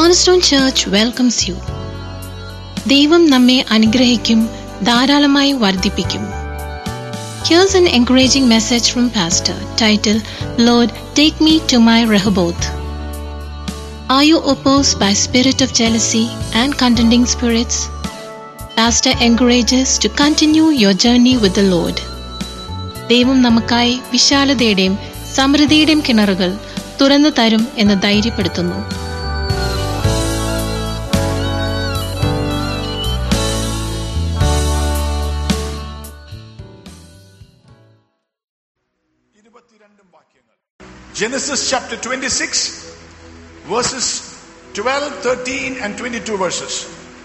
കോൺസ്റ്റോൺ church welcomes U ദൈവം നമ്മെ അനുഗ്രഹിക്കും ധാരാളമായി വർദ്ധിപ്പിക്കും Here's an encouraging message from Pastor titled, Lord, take me to my Rehoboth. Are you opposed by spirit of jealousy and contending spirits? Pastor encourages to continue your journey with the Lord. ദൈവം നമുക്കായി വിശാലതയുടെയും സമൃദ്ധിയുടെയും കിണറുകൾ തുറന്നു തരും എന്ന് ധൈര്യപ്പെടുത്തുന്നു ഇരുപത്തിരണ്ടും വാക്യങ്ങൾ Genesis chapter twenty six verses twelve thirteen and twenty two verses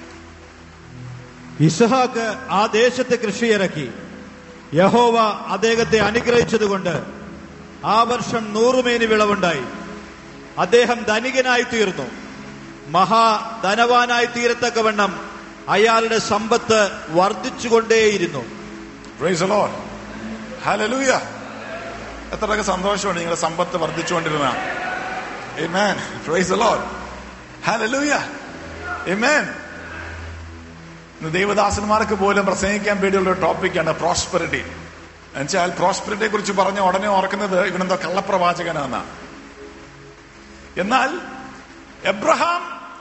ഇസഹാക്ക് ആ ദേശത്ത് കൃഷിയിറക്കി യഹോവ അദ്ദേഹത്തെ അനുഗ്രഹിച്ചതുകൊണ്ട് ആ വർഷം നൂറുമേനി വിളവുണ്ടായി അദ്ദേഹം ധനികനായി തീർന്നു മഹാ ധനവാനായി തീരത്തക്കവണ്ണം അയാളുടെ സമ്പത്ത് വർദ്ധിച്ചുകൊണ്ടേയിരുന്നു പ്രൈസ് ലോർഡ് ഹല്ലേലൂയ എത്രയൊക്കെ സന്തോഷമുണ്ട് നിങ്ങളുടെ സമ്പത്ത് വർദ്ധിച്ചുകൊണ്ടിരുന്ന Amen. Praise the Lord. Hallelujah. Amen. ഇന്ന് ദൈവദാസന്മാർക്ക് പോലും പ്രസംഗിക്കാൻ വേണ്ടിയുള്ള ഒരു ടോപ്പിക്കാണ് പ്രോസ്പെറിറ്റി എന്നുവെച്ചാൽ പ്രോസ്പെറിറ്റിയെ കുറിച്ച് പറഞ്ഞ ഉടനെ ഓർക്കുന്നത് ഇവനെന്തോ കള്ളപ്രവാചകനാന്ന എന്നാൽ എബ്രഹാം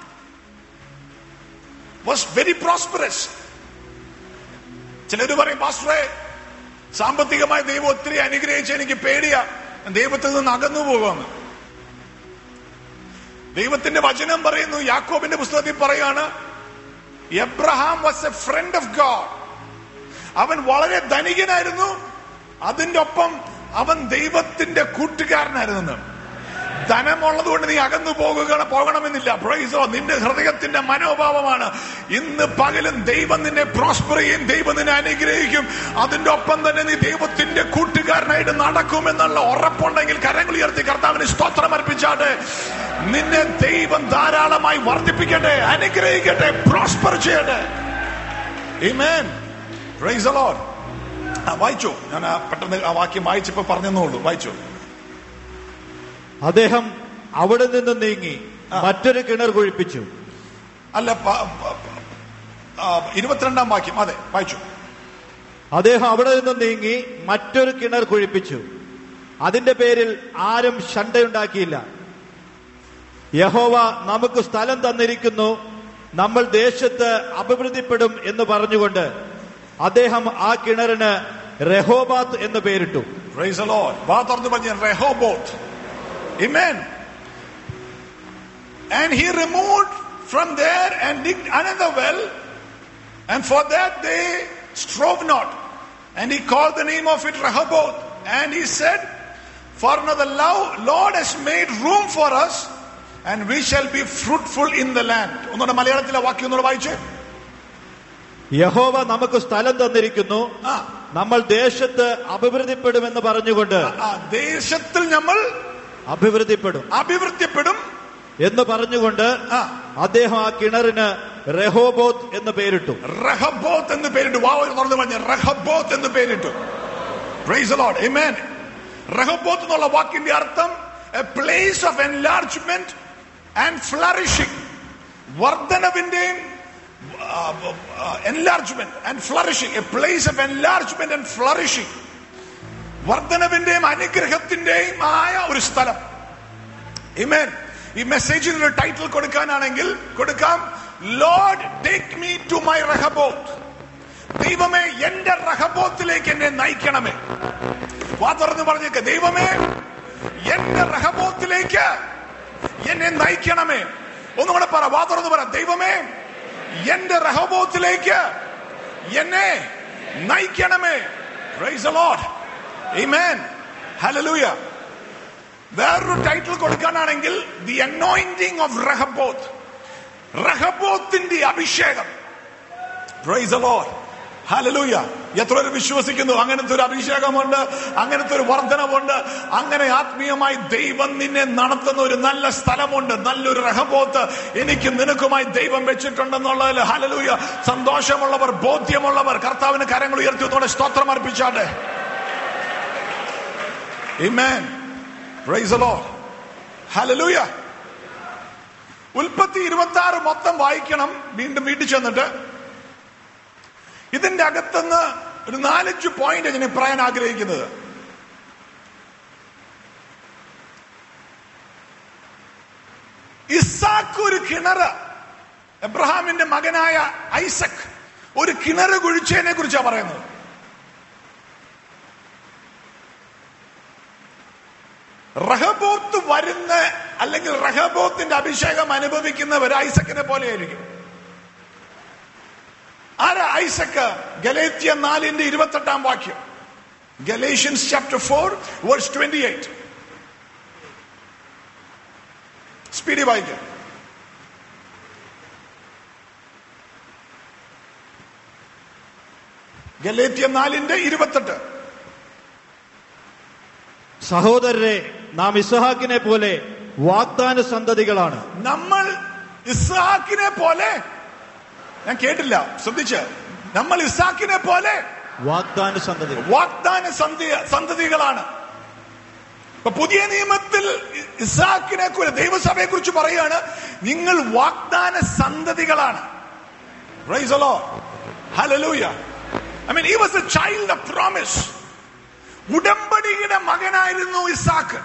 വാസ് വെരി പ്രോസ്പെറസ് ചിലര് പറയും പാസ്റ്ററെ സാമ്പത്തികമായി ദൈവം ഒത്തിരി അനുഗ്രഹിച്ച് എനിക്ക് പേടിയാ ദൈവത്തിൽ നിന്ന് അകന്നു പോകുമെന്ന് ദൈവത്തിന്റെ വചനം പറയുന്നു യാക്കോബിന്റെ പുസ്തകത്തിൽ പറയാണ് Abraham was a friend of God അവൻ വളരെ ധനികനായിരുന്നു അതിന്റെ ഒപ്പം അവൻ ദൈവത്തിന്റെ കൂട്ടുകാരനായിരുന്നു ധനമുള്ളത് കൊണ്ട് നീ അകന്നു പോകുക പോകണമെന്നില്ല പ്രൈസോ നിന്റെ ഹൃദയത്തിന്റെ മനോഭാവമാണ് ഇന്ന് പകലും ദൈവം നിന്നെ പ്രോസ്പർ ചെയ്യും ദൈവം നിന്നെ അനുഗ്രഹിക്കും അതിന്റെ ഒപ്പം തന്നെ നീ ദൈവത്തിന്റെ കൂട്ടുകാരനായിട്ട് നടക്കും എന്നുള്ള ഉറപ്പുണ്ടെങ്കിൽ കരങ്ങൾ ഉയർത്തി കർത്താവിന് സ്തോത്രം അർപ്പിച്ചാട്ടെ നിന്നെ ദൈവം ധാരാളമായി വർദ്ധിപ്പിക്കട്ടെ അനുഗ്രഹിക്കട്ടെ പ്രോസ്പർ ചെയ്യട്ടെ Amen. Praise the Lord. ആ, വായിച്ചു ഞാൻ ആ പെട്ടെന്ന് ആ വാക്യം വായിച്ചപ്പോ പറഞ്ഞെന്നുള്ളൂ വായിച്ചു അദ്ദേഹം അവിടെ നിന്ന് നീങ്ങി മറ്റൊരു കിണർ കുഴിപ്പിച്ചു അല്ല പ- പ- പ- ആ, ഇരുപത്തിരണ്ടാം വാക്യം അതെ വായിച്ചു അദ്ദേഹം അവിടെ നിന്ന് നീങ്ങി മറ്റൊരു കിണർ കുഴിപ്പിച്ചു അതിന്റെ പേരിൽ ആരും ശണ്ടയുണ്ടാക്കിയില്ല യഹോവ നമുക്ക് സ്ഥലം തന്നിരിക്കുന്നു നമ്മൾ ദേശത്ത് അഭിവൃദ്ധിപ്പെടും എന്ന് പറഞ്ഞുകൊണ്ട് അദ്ദേഹം ആ കിണറിന് റെഹോബാത്ത് എന്ന് പേരിട്ടു Praise the Lord. വാ തുറന്ന് പറഞ്ഞ Rehoboth. Amen. And he removed from there and digged another well, and for that they strove not. And he called the name of it Rehoboth. And he said, For now the Lo- Lord has made room for us, and we shall be fruitful in the land. ഒന്നുകൂടെ മലയാളത്തിലെ വാക്യം ഒന്നുകൂടെ വായിച്ചേ യഹോവ നമുക്ക് സ്ഥലം തന്നിരിക്കുന്നു ആ നമ്മൾ ദേശത്ത് അഭിവൃദ്ധിപ്പെടുമെന്ന് പറഞ്ഞുകൊണ്ട് ആ, ദേശത്തിൽ നമ്മൾ അഭിവൃദ്ധിപ്പെടും അഭിവൃദ്ധിപ്പെടും എന്ന് പറഞ്ഞുകൊണ്ട് ആ അദ്ദേഹം ആ കിണറിന് റെഹോബോത്ത് എന്ന് പേരിട്ടു റഹബോത്ത് എന്ന് പേരിട്ടു വാ തുറന്നു പറഞ്ഞ റഹബോത്ത് എന്ന് പേരിട്ടു പ്രൈസ് ലോഡ് Amen. റഹബോത്ത് എന്നുള്ള വാക്കിന്റെ അർത്ഥം a place of enlargement and flourishing വർധനവിന്റെയും enlargement and flourishing a place of enlargement and flourishing വർധനവിന്റെയും അനുഗ്രഹത്തിന്റെയും ആയ ഒരു സ്ഥലം Amen. ഈ മെസ്സേജിന് ഒരു ടൈറ്റിൽ കൊടുക്കാനാണെങ്കിൽ കൊടുക്കാം Lord take me to my Rehoboth ദൈവമേ എന്റെ റഹബോത്തിലേക്ക് എന്നെ നയിക്കണമേ വാ തുറന്ന് പറഞ്ഞേക്ക് ദൈവമേ എന്റെ റഹബോത്തിലേക്ക് എന്നെ നയിക്കണമേ ഒന്നുകൂടെ പറ വാ തുറന്ന് പറ ദൈവമേ എന്റെ റഹബോത്തിലേക്ക് എന്നെ നയിക്കണമേ praise the Lord. Amen. Hallelujah. വേറൊരു ടൈറ്റിൽ കൊടുക്കാനാണെങ്കിൽ ദി അനോയിന്റിങ് ഓഫ് റഹബോത്ത് റഹബോത്തിന്റെ അഭിഷേകം പ്രൈസ് ലോർഡ് ഹല്ലേലൂയ എത്ര പേര് വിശ്വസിക്കുന്നു അങ്ങനത്തെ ഒരു അഭിഷേകമുണ്ട് അങ്ങനത്തെ ഒരു വർധനമുണ്ട് അങ്ങനെ ആത്മീയമായി ദൈവം നിന്നെ നടത്തുന്ന ഒരു നല്ല സ്ഥലമുണ്ട് നല്ലൊരു റഹബോത്ത് എനിക്ക് നിനക്കുമായി ദൈവം വെച്ചിട്ടുണ്ടെന്നുള്ളതിൽ ഹലലൂയ സന്തോഷമുള്ളവർ ബോധ്യമുള്ളവർ കർത്താവിന് കരങ്ങൾ ഉയർത്തിയതോടെ സ്തോത്രം അർപ്പിച്ചാട്ടെ Amen. Praise the Lord. Hallelujah. ഉൽപ്പത്തി ഇരുപത്തി ആറ് മൊത്തം വായിക്കണം വീണ്ടും വീട്ടിൽ ചെന്നിട്ട് ഇതിന്റെ അകത്തുനിന്ന് ഒരു നാലഞ്ച് പോയിന്റ് ഞാൻ പറയാൻ ആഗ്രഹിക്കുന്നത് ഇസാക്ക് ഒരു കിണറ് എബ്രഹാമിന്റെ മകനായ ഐസക് ഒരു കിണറ് കുഴിച്ചതിനെ കുറിച്ചാണ് പറയുന്നത് റഹബോത്ത് വരുന്ന അല്ലെങ്കിൽ റഹബോത്തിന്റെ അഭിഷേകം അനുഭവിക്കുന്നവർ ഐസക്കിനെ പോലെയായിരിക്കും ആരാ ഐസക്ക് ഗലേത്യ നാലിന്റെ ഇരുപത്തെട്ടാം വാക്യം Galatians chapter four verse twenty eight speedy വായിക്കാം ഗലേത്യ നാലിന്റെ ഇരുപത്തെട്ട് സഹോദരരെ നാം ഇസഹാക്കിനെ പോലെ വാഗ്ദാന സന്തതികളാണ് നമ്മൾ ഇസ്ഹാക്കിനെ പോലെ ഞാൻ കേട്ടില്ല ശ്രദ്ധിച്ച് നമ്മൾ ഇസാക്കിനെ പോലെ വാഗ്ദാന സന്തതികൾ വാഗ്ദാന സന്ധി സന്തതികളാണ് ഇപ്പൊ പുതിയ നിയമത്തിൽ ഇ- ഇസാക്കിനെ കുറിച്ച് ദൈവസഭയെ കുറിച്ച് പറയാണ് നിങ്ങൾ വാഗ്ദാന സന്തതികളാണ് Praise the Lord. Hallelujah. I mean, he was a child of promise. ഉടമ്പടിയുടെ മകനായിരുന്നു ഇസാക്ക്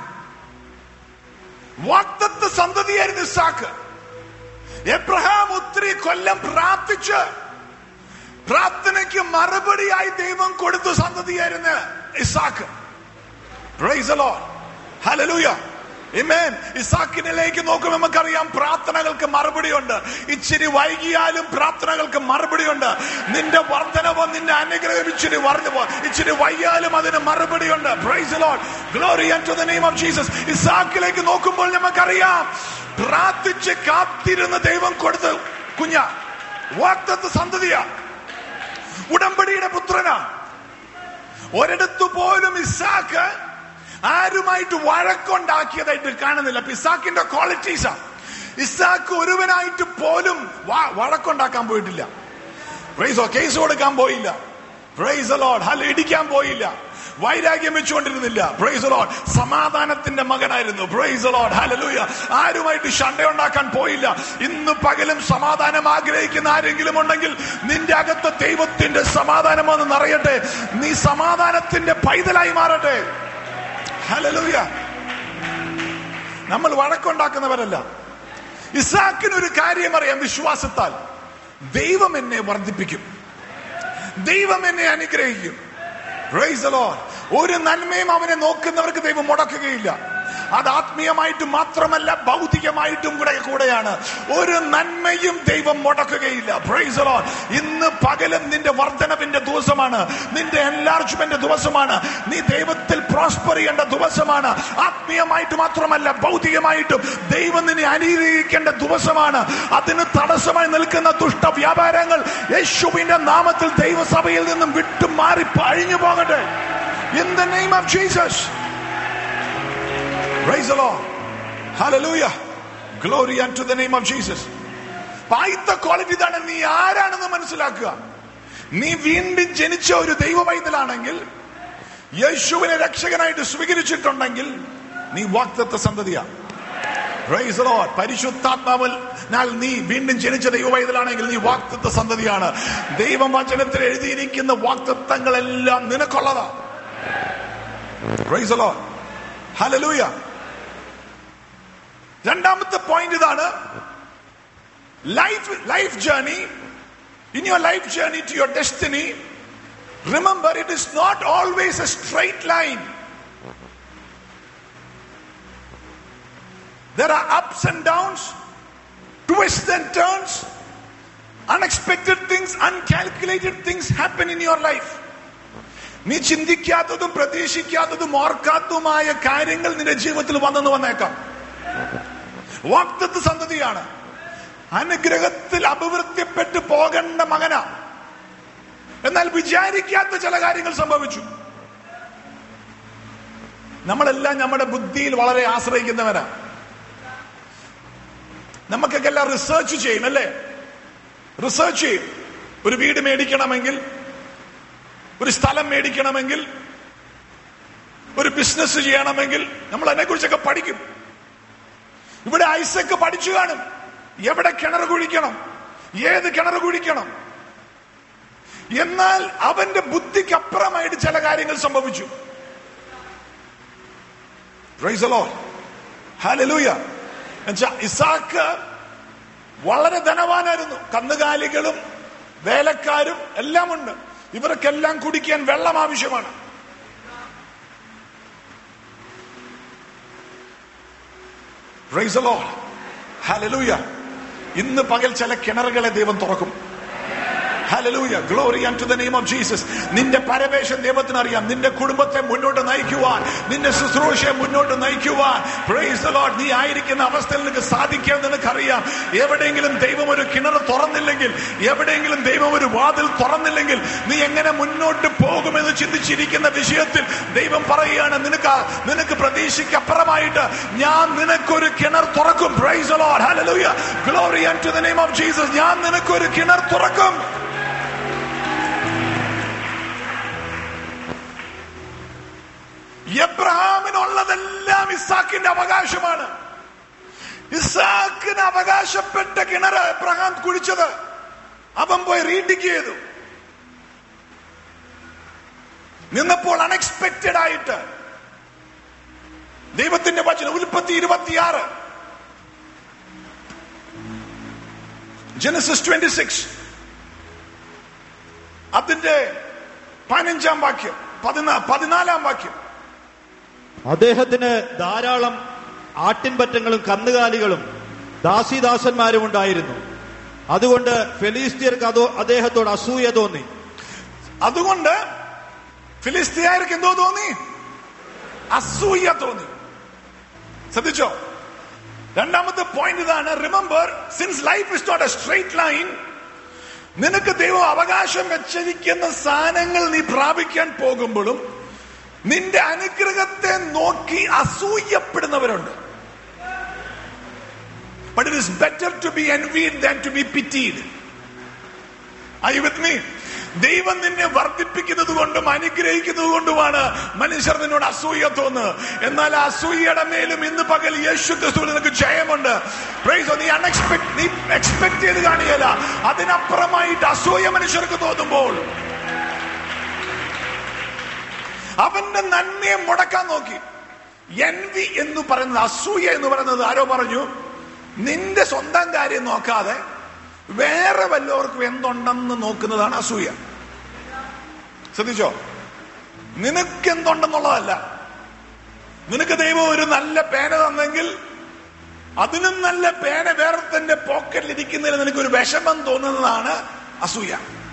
വാക്തത്വ സന്തതിയായിരുന്നു ഇസാക്ക് എബ്രഹാം ഒത്തിരി കൊല്ലം പ്രാർത്ഥിച്ച് പ്രാർത്ഥനയ്ക്ക് മറുപടിയായി ദൈവം കൊടുത്ത സന്തതിയായിരുന്നു Isaac Praise the Lord. Hallelujah. Amen. ഇസാക്കിനിലേക്ക് നോക്കുമ്പോൾ നമുക്കറിയാം പ്രാർത്ഥനകൾക്ക് മറുപടിയുണ്ട് ഇച്ചിരി വൈകിയാലും പ്രാർത്ഥനകൾക്ക് മറുപടിയുണ്ട് നിന്റെ വർധനവോ നിന്റെ അനുഗ്രഹം ഇച്ചിരി വർദ്ധവോ ഇച്ചിരി വൈകിയാലും അതിന് മറുപടിയുണ്ട് praise Lord glory to the name of Jesus ഇസാക്കിലേക്ക് നോക്കുമ്പോൾ നമുക്കറിയാം പ്രാർത്ഥിച്ച് കാത്തിരുന്ന് ദൈവം കൊടുത്ത കുഞ്ഞ വാക്തത്വ സന്തതിയാ ഉടമ്പടിയുടെ പുത്രനാ ഒരിടത്തു പോലും ഇസാക്ക് ആരുമായിട്ട് വഴക്കുണ്ടാക്കിയതായിട്ട് കാണുന്നില്ല അപ്പൊ ഇസാക്കിന്റെ ക്വാളിറ്റീസാ ഇസാക്ക് ഒരുവനായിട്ട് പോലും വ- വഴക്കുണ്ടാക്കാൻ പോയിട്ടില്ല പ്രൈസോ കേസ് കൊടുക്കാൻ പോയില്ല പ്രൈസ് ലോഡ് ഹല ഇടിക്കാൻ പോയില്ല വൈരാഗ്യം വെച്ചുകൊണ്ടിരുന്നില്ല പ്രൈസ് ലോഡ് സമാധാനത്തിന്റെ മകനായിരുന്നു പ്രൈസ് ലോഡ് ഹലലൂയ ആരുമായിട്ട് ശണ്ട ഉണ്ടാക്കാൻ പോയില്ല ഇന്ന് പകലും സമാധാനം ആഗ്രഹിക്കുന്ന ആരെങ്കിലും ഉണ്ടെങ്കിൽ നിന്റെ അകത്ത് ദൈവത്തിന്റെ സമാധാനം ഒന്ന് നിറയട്ടെ നീ സമാധാനത്തിന്റെ പൈതലായി മാറട്ടെ ഹലലൂയ നമ്മൾ വഴക്കുണ്ടാക്കുന്നവരല്ല ഇസാക്കിന് ഒരു കാര്യം അറിയാം വിശ്വാസത്താൽ ദൈവം എന്നെ വർദ്ധിപ്പിക്കും ദൈവം എന്നെ അനുഗ്രഹിക്കും Praise the Lord. ഒരു നന്മയും അവനെ നോക്കുന്നവർക്ക് ദൈവം മുടക്കുകയില്ല അത് ആത്മീയമായിട്ടും മാത്രമല്ല ഭൗതികമായിട്ടും കൂടെ കൂടെയാണ് ഒരു നന്മയും ദൈവം മുടക്കുകയില്ല Praise the Lord. ഇന്ന് പകലും നിന്റെ വർധനവിന്റെ ദിവസമാണ് നിന്റെ എൻലാർജ്മെന്റ് ദിവസമാണ് നീ ദൈവത്തിൽ പ്രോസ്പർ ചെയ്യേണ്ട ദിവസമാണ് ആത്മീയമായിട്ട് മാത്രമല്ല ഭൗതികമായിട്ടും ദൈവം നിന്നെ അനുഗ്രഹിക്കേണ്ട ദിവസമാണ് അതിന് തടസ്സമായി നിൽക്കുന്ന ദുഷ്ട വ്യാപാരങ്ങൾ യേശുവിന്റെ നാമത്തിൽ ദൈവസഭയിൽ നിന്നും വിട്ടു മാറി അഴിഞ്ഞു പോകട്ടെ in the name of Jesus Praise the Lord. Hallelujah. Glory unto the name of Jesus. ആദ്യത്തെ ക്വാളിറ്റി ഇതാണ് നീ ആരാണെന്ന് മനസ്സിലാക്കുക നീ വീണ്ടും ജനിച്ച ഒരു ദൈവ പൈതലാണെങ്കിൽ യേശുവിനെ രക്ഷകനായിട്ട് സ്വീകരിച്ചിട്ടുണ്ടെങ്കിൽ നീ വാക്തത്വ സന്തതിയാണ് Praise the Lord. പരിശുദ്ധാത്മാവിനാൽ നീ വീണ്ടും ജനിച്ച ദൈവ പൈതലാണെങ്കിൽ നീ വാക്തത്വ സന്തതിയാണ് ദൈവം വചനത്തിൽ എഴുതിയിരിക്കുന്ന വാക്തത്വങ്ങളെല്ലാം നിനക്കുള്ളതാ Praise the Lord. Hallelujah. രണ്ടാമത്തെ പോയിന്റ് ഇതാണ് life life journey in your life journey to your destiny remember it is not always a straight line There are ups and downs, twists and turns, unexpected things, uncalculated things happen in your life. നീ ചിന്തിക്കാത്തതും പ്രതീക്ഷിക്കാത്തതും ഓർക്കാത്തതുമായ കാര്യങ്ങൾ നിന്റെ ജീവിതത്തിൽ വന്നെന്ന് വന്നേക്കാം വാക്തത്വ സന്തതിയാണ് അനുഗ്രഹത്തിൽ അഭിവൃദ്ധിപ്പെട്ടു പോകേണ്ട മകനാ എന്നാൽ വിചാരിക്കാത്ത ചില കാര്യങ്ങൾ സംഭവിച്ചു നമ്മളെല്ലാം നമ്മുടെ ബുദ്ധിയിൽ വളരെ ആശ്രയിക്കുന്നവരാ നമുക്കൊക്കെ എല്ലാം റിസർച്ച് ചെയ്യും അല്ലേ റിസർച്ച് ചെയ്യും ഒരു വീട് മേടിക്കണമെങ്കിൽ ഒരു സ്ഥലം മേടിക്കണമെങ്കിൽ ഒരു ബിസിനസ് ചെയ്യണമെങ്കിൽ നമ്മൾ അതിനെ കുറിച്ചൊക്കെ പഠിക്കും ഇവിടെ ഐസക്ക് പഠിച്ചു കാണും എവിടെ കിണർ കുഴിക്കണം ഏത് കിണർ കുഴിക്കണം എന്നാൽ അവന്റെ ബുദ്ധിക്ക് അപ്പുറമായിട്ട് ചില കാര്യങ്ങൾ സംഭവിച്ചു Praise the Lord. Hallelujah. എന്നുവെച്ചാ ഇസാക്ക് വളരെ ധനവാനായിരുന്നു കന്നുകാലികളും വേലക്കാരും എല്ലാം ഉണ്ട് ഇവർക്കെല്ലാം കുടിക്കാൻ വെള്ളം ആവശ്യമാണ് Praise the Lord. Hallelujah. ഇന്ന് പകൽ ചില കിണറുകളെ ദൈവം തുറക്കും Hallelujah. Glory unto the name of Jesus. നിന്റെ പരമേശൻ ദൈവത്തിന് അറിയാം നിന്റെ കുടുംബത്തെ മുന്നോട്ട് നയിക്കുവാൻ നിന്റെ ശുശ്രൂഷയെ മുന്നോട്ട് നയിക്കുവാൻ പ്രൈസ് the Lord. നീ ആയിരിക്കുന്ന അവസ്ഥയിൽ നിനക്ക് സാധിക്കാൻ നിനക്കറിയാം എവിടെയെങ്കിലും ദൈവം ഒരു കിണർ തുറന്നില്ലെങ്കിൽ എവിടെയെങ്കിലും ദൈവം ഒരു വാതിൽ തുറന്നില്ലെങ്കിൽ നീ എങ്ങനെ മുന്നോട്ട് പോകുമെന്ന് ചിന്തിച്ചിരിക്കുന്ന വിഷയത്തിൽ ദൈവം പറയുകയാണ് നിനക്ക് നിനക്ക് പ്രതീക്ഷയ്ക്കപ്പുറമായിട്ട് ഞാൻ നിനക്കൊരു കിണർ തുറക്കും praise the Lord. Hallelujah. Glory unto the name of Jesus. ഞാൻ നിനക്കൊരു കിണർ തുറക്കും എബ്രഹാമിനുള്ളതെല്ലാം ഇസാക്കിന്റെ അവകാശമാണ് ഇസാക്കിന് അവകാശപ്പെട്ട കിണർ എബ്രഹാം കുഴിച്ചത് അവൻ പോയി റീഡിക്ക് ചെയ്തു നിന്നപ്പോൾ അൺഎക്സ്പെക്റ്റഡ് ആയിട്ട് ദൈവത്തിന്റെ വചനം ഉൽപ്പത്തി ഇരുപത്തിയാറ് ജനസിസ് ട്വന്റി സിക്സ് അതിന്റെ പതിനഞ്ചാം വാക്യം പതിനാ പതിനാലാം വാക്യം അദ്ദേഹത്തിന് ധാരാളം ആട്ടിൻപറ്റങ്ങളും കന്നുകാലികളും ദാസിദാസന്മാരും ഉണ്ടായിരുന്നു അതുകൊണ്ട് ഫെലീസ്തീയർക്ക് അതോ അദ്ദേഹത്തോട് അസൂയ തോന്നി അതുകൊണ്ട് ഫിലിസ്തീയർക്ക് എന്തോ തോന്നി അസൂയ തോന്നി ശ്രദ്ധിച്ചോ രണ്ടാമത്തെ പോയിന്റ് ഇതാണ് remember since life is not a straight line നിനക്ക് ദൈവം അവകാശം വെച്ചിരിക്കുന്ന സാധനങ്ങൾ നീ പ്രാപിക്കാൻ പോകുമ്പോഴും നിന്റെ അനുഗ്രഹത്തെ നോക്കി അസൂയപ്പെടുന്നവരുണ്ട് but it is better to be envied than to be pitied I with me ദൈവം നിന്നെ വർദ്ധിപ്പിക്കുന്നത് കൊണ്ടും അനുഗ്രഹിക്കുന്നത് കൊണ്ടുമാണ് മനുഷ്യർ നിന്നോട് അസൂയ തോന്നുന്നത് എന്നാൽ ആ അസൂയയുടെ മേലും ഇന്ന് പകൽ യേശു ക്രിസ്തുവിൽ നിനക്ക് ജയമുണ്ട് Praise God. നീ അൺഎക്സ്പെക്ട് നീ എക്സ്പെക്ട് ചെയ്ത് കാണുകയില്ല അതിനപ്പുറമായിട്ട് അസൂയ മനുഷ്യർക്ക് തോന്നുമ്പോൾ അവന്റെ നന്മയെ മുടക്കാൻ നോക്കി എൻവി എന്ന് പറയുന്നത് അസൂയ എന്ന് പറയുന്നത് ആരോ പറഞ്ഞു നിന്റെ സ്വന്തം കാര്യം നോക്കാതെ വേറെ വല്ലവർക്കും എന്തുണ്ടെന്ന് നോക്കുന്നതാണ് അസൂയ ശ്രദ്ധിച്ചോ നിനക്ക് എന്തുണ്ടെന്നുള്ളതല്ല നിനക്ക് ദൈവം ഒരു നല്ല പേന തന്നെങ്കിൽ അതിനും നല്ല പേന വേറെ പോക്കറ്റിൽ ഇരിക്കുന്നതിൽ നിനക്കൊരു വിഷമം തോന്നുന്നതാണ് അസൂയ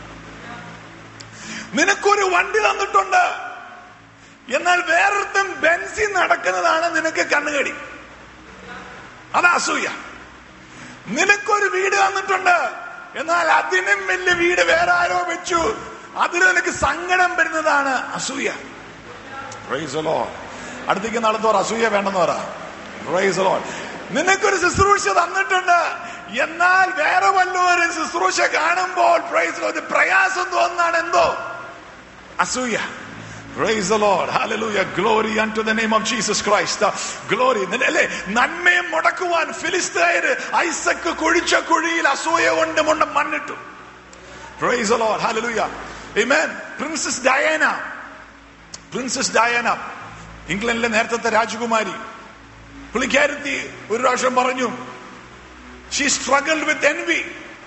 നിനക്കൊരു വണ്ടി തന്നിട്ടുണ്ട് എന്നാൽ വേറൊരുത്തൻ ബെൻസിൽ നടക്കുന്നതാണ് നിനക്ക് കണ്ണുകടി അത് അസൂയ നിനക്കൊരു വീട് തന്നിട്ടുണ്ട് എന്നാൽ അതിനും വലിയ വീട് വേറെ ആരോ വെച്ചു അതിൽ നിനക്ക് സങ്കടം വരുന്നതാണ് അസൂയ Praise the Lord. അടുത്തേക്ക് നടത്തോർ അസൂയ വേണ്ടെന്ന് പറ Praise the Lord. നിനക്കൊരു ശുശ്രൂഷ തന്നിട്ടുണ്ട് എന്നാൽ വേറെ വല്ലവരും ശുശ്രൂഷ കാണുമ്പോൾ പ്രൈസ് ഒരു പ്രയാസം തോന്നുന്നതാണ് എന്തോ അസൂയ Praise the Lord. Hallelujah. Glory unto the name of Jesus Christ. Uh, Glory. അല്ലേ നന്മയെ മുടക്കുവാൻ ഫിലിസ്തീയര് ഐസക്ക് കുഴിച്ച കുഴിയിൽ അസൂയ കൊണ്ട് മുണ്ട മണ്ണിട്ടു Praise the Lord. Hallelujah. Amen. Princess Diana. Princess Diana. ഇംഗ്ലണ്ടിലെ നേരത്തെ രാജകുമാരി പുള്ളിക്കാരത്തി ഒരു പ്രാവശ്യം പറഞ്ഞു ഷീ സ്ട്രഗിൾ വിത്ത് എൻവി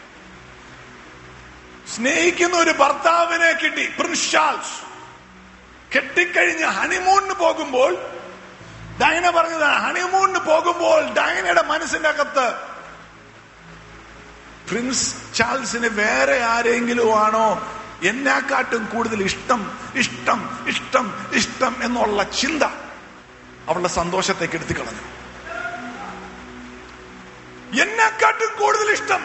സ്നേഹിക്കുന്ന ഒരു ഭർത്താവിനെ കിട്ടി പ്രിൻസ് ചാൾസ് കെട്ടിക്കഴിഞ്ഞ് ഹണിമൂണിന് പോകുമ്പോൾ ഡയന പറഞ്ഞതാണ് ഹണിമൂണിന് പോകുമ്പോൾ ഡയനയുടെ മനസ്സിന്റെ അകത്ത് പ്രിൻസ് ചാൾസിന് വേറെ ആരെങ്കിലും ആണോ എന്നെക്കാട്ടും കൂടുതൽ ഇഷ്ടം ഇഷ്ടം ഇഷ്ടം ഇഷ്ടം എന്നുള്ള ചിന്ത അവളുടെ സന്തോഷത്തെ കെടുത്തി കളഞ്ഞു എന്നെക്കാട്ടും കൂടുതൽ ഇഷ്ടം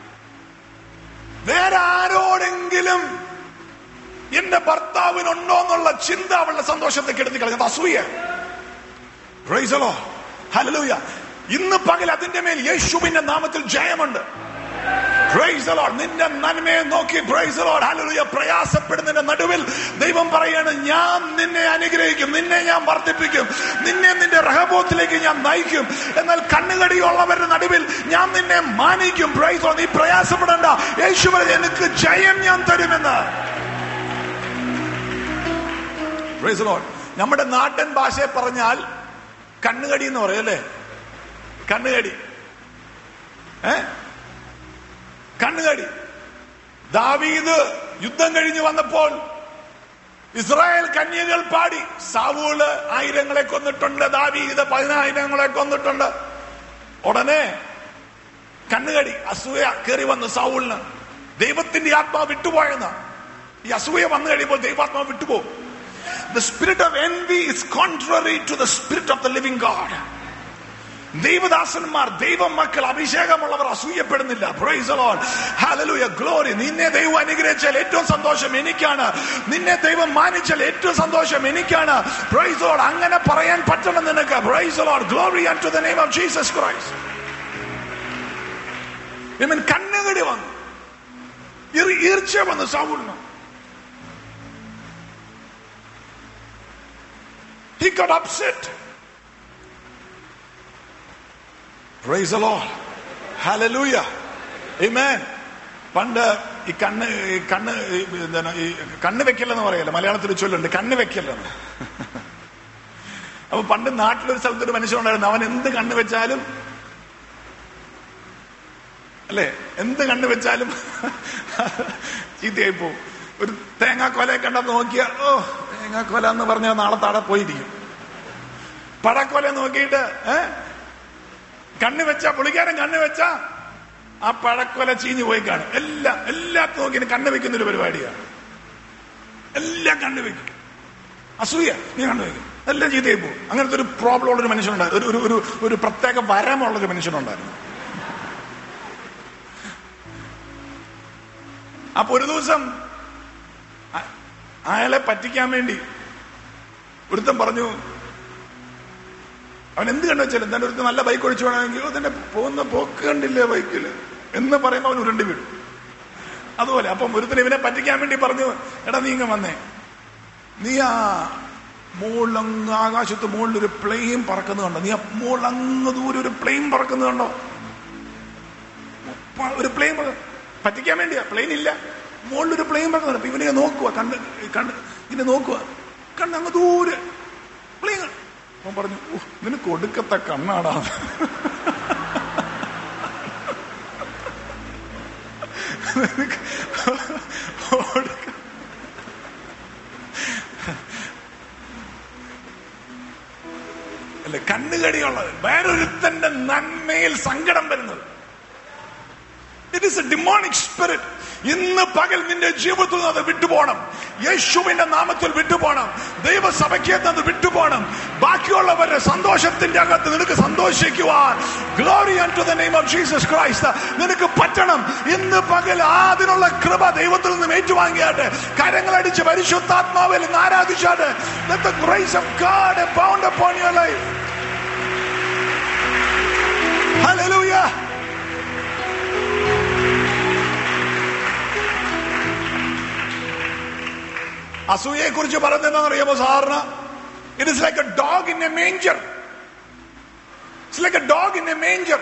വേറെ ആരോടെങ്കിലും എന്റെ ഭർത്താവിനുണ്ടോ എന്നുള്ള ചിന്ത അവളുടെ സന്തോഷത്തെ കെടുത്തി കളഞ്ഞത് അസൂയ പ്രൈസലോ ഹലലൂയ ഇന്ന് പകൽ അതിന്റെ മേൽ യേശുവിന്റെ നാമത്തിൽ ജയമുണ്ട് Praise the Lord. നിന്റെ നന്മയെ നോക്കി പ്രൈസ് ലോഡ് ഹല്ലേലൂയ പ്രയാസപ്പെടുന്നതിന്റെ നടുവിൽ ദൈവം പറയാണ് ഞാൻ നിന്നെ അനുഗ്രഹിക്കും നിന്നെ ഞാൻ വർദ്ധിപ്പിക്കും നിന്നെ നിന്റെ റഹബോത്തിലേക്ക് ഞാൻ നയിക്കും എന്നാൽ കണ്ണുകടിയുള്ളവരുടെ നടുവിൽ ഞാൻ നിന്നെ മാനിക്കും പ്രൈസ് നീ പ്രയാസപ്പെടേണ്ട യേശു പറഞ്ഞു എനിക്ക് ജയം ഞാൻ തരുമെന്ന് പ്രൈസ് ലോഡ് നമ്മുടെ നാട്ടൻ ഭാഷയെ പറഞ്ഞാൽ കണ്ണുകടി എന്ന് പറയും അല്ലേ കണ്ണുകടി ഏ കണ്ണുകടി ദാവീദ് യുദ്ധം കഴിഞ്ഞു വന്നപ്പോൾ ഇസ്രായേൽ കന്യകൾ പാടി സാവൂള് ആയിരങ്ങളെ കൊന്നിട്ടുണ്ട് ദാവീദ് പതിനായിരങ്ങളെ കൊന്നിട്ടുണ്ട് ഉടനെ കണ്ണുകടി അസൂയ കയറി വന്നു സാവൂളിന് ദൈവത്തിന്റെ ആത്മാവ് വിട്ടുപോയെന്ന ഈ അസൂയ വന്നു കഴിയുമ്പോൾ ദൈവാത്മാവ് വിട്ടുപോകും The spirit of envy is contrary to the spirit of the living God. ദൈവദാസന്മാർ ദൈവ മക്കൾ അഭിഷേകമുള്ളവർ അസൂയപ്പെടുന്നില്ല പ്രൈസ് ലോഡ് ഹാലലൂയ ഗ്ലോറി നിന്നെ ദൈവം അനുഗ്രഹിച്ചാൽ ഏറ്റവും സന്തോഷം എനിക്കാണ് നിന്നെ ദൈവം മാനിച്ചാൽ ഏറ്റവും സന്തോഷം എനിക്കാണ് പ്രൈസ് ലോഡ് അങ്ങനെ പറയാൻ പറ്റണം നിനക്ക് praise Lord glory and to the name of Jesus Christ ഇവൻ കണ്ണുകടി വന്നു ഇറി- ഈർച്ച വന്നു sound He got upset. Praise the Lord. Hallelujah. Amen. പണ്ട് ഈ കണ്ണ് ഈ കണ്ണ് ഈ എന്താണ് ഈ കണ്ണ് വെക്കല്ലെന്ന് പറയല്ലോ മലയാളത്തിൽ ചൊല്ലുണ്ട് കണ്ണ് വെക്കല്ലെന്ന് അപ്പൊ പണ്ട് നാട്ടിലൊരു സ്ഥലത്തൊരു മനുഷ്യനുണ്ടായിരുന്നു അവൻ എന്ത് കണ്ണ് വെച്ചാലും അല്ലേ എന്ത് കണ്ണ് വെച്ചാലും ചീത്തയായി പോവും ഒരു തേങ്ങാക്കൊലയെ കണ്ട നോക്കിയ ഓ തേങ്ങാക്കൊല എന്ന് പറഞ്ഞാൽ നാളെ താഴെ പോയിരിക്കും പടക്കൊല നോക്കിയിട്ട് ഏ കണ്ണ് വെച്ച പുളിക്കാരൻ കണ്ണ് വെച്ച ആ പഴക്കൊല ചീഞ്ഞു പോയി കാണും എല്ലാം എല്ലാത്തും നോക്കി കണ്ണ് വെക്കുന്ന ഒരു പരിപാടിയാണ് എല്ലാം കണ്ണ് വെക്കും അസൂയ നീ കണ്ണ് വെക്കും എല്ലാം ചീത്തയായി പോകും അങ്ങനത്തെ ഒരു പ്രോബ്ലം ഉള്ളൊരു മനുഷ്യനുണ്ടായിരുന്നു ഒരു ഒരു- ഒരു ഒരു പ്രത്യേക വരമുള്ളൊരു മനുഷ്യനുണ്ടായിരുന്നു അപ്പൊ ഒരു ദിവസം അ- അയാളെ പറ്റിക്കാൻ വേണ്ടി ഒരുത്തൻ പറഞ്ഞു അവൻ എന്ത് കണ്ടു വെച്ചാലും തന്റെ ഒരുത്തൻ നല്ല ബൈക്ക് ഒഴിച്ചു വേണമെങ്കിൽ തന്നെ പോകുന്ന പോക്ക് കണ്ടില്ലേ ബൈക്കിൽ എന്ന് പറയുമ്പോൾ അവൻ ഉരുണ്ടി വീടും അതുപോലെ അപ്പം ഒരുത്തൻ ഇവനെ പറ്റിക്കാൻ വേണ്ടി പറഞ്ഞു എടാ നീ ഇങ്ങ് വന്നേ നീ ആ മുകളിലങ്ങ് ആകാശത്ത് മുകളിൽ ഒരു പ്ലെയിൻ പറക്കുന്നത് കണ്ടോ നീ ആ മുകളിലങ്ങ് ദൂരെ ഒരു പ്ലെയിൻ പറക്കുന്നത് കണ്ടോ പ- ഒരു പ്ലെയിൻ പറ്റിക്കാൻ വേണ്ടിയാ പ്ലെയിൻ ഇല്ല മുകളിൽ ഒരു പ്ലെയിൻ പറക്കുന്നുണ്ട് അപ്പൊ ഇവനെ നോക്കുക കണ്ട് കണ്ട് ഇങ്ങനെ നോക്കുക കണ്ട് അങ്ങ് ദൂരെ പ്ലെയിൻ അവൻ പറഞ്ഞു "ഓ, നിനക്ക് ഒടുക്കത്തെ കണ്ണാടാ നിനക്ക് ഒടുക്ക- അല്ല കണ്ണുകടിയുള്ളത് വേറൊരുത്തന്റെ നന്മയിൽ സങ്കടം വരുന്നത് it is a demonic spirit ഇന്ന് പകൽ നിന്റെ ജീവിതത്തിൽ നിന്ന് അത് വിട്ടുപോകണം യേശുവിന്റെ നാമത്തിൽ വിട്ടുപോകണം ദൈവസഭയ്ക്ക് അത് വിട്ടുപോകണം ബാക്കിയുള്ളവരുടെ സന്തോഷത്തിന്റെ അകത്ത് നിനക്ക് സന്തോഷിക്കുവാൻ glory to the name of Jesus Christ നിനക്ക് പറ്റണം ഇന്ന് പകൽ അതിനുള്ള കൃപ ദൈവത്തിൽ നിന്നും ഏറ്റുവാങ്ങിയാട്ടെ കരങ്ങളടിച്ച് പരിശുദ്ധാത്മാവിൽ നിന്ന് ആരാധിച്ചാട്ടെ Let the grace of God abound upon your life. Hallelujah. അസൂയയെ കുറിച്ച് പറയുന്നതെന്ന് അറിയാമോ സാറിന് it is like a dog in a manger it's like a dog in a manger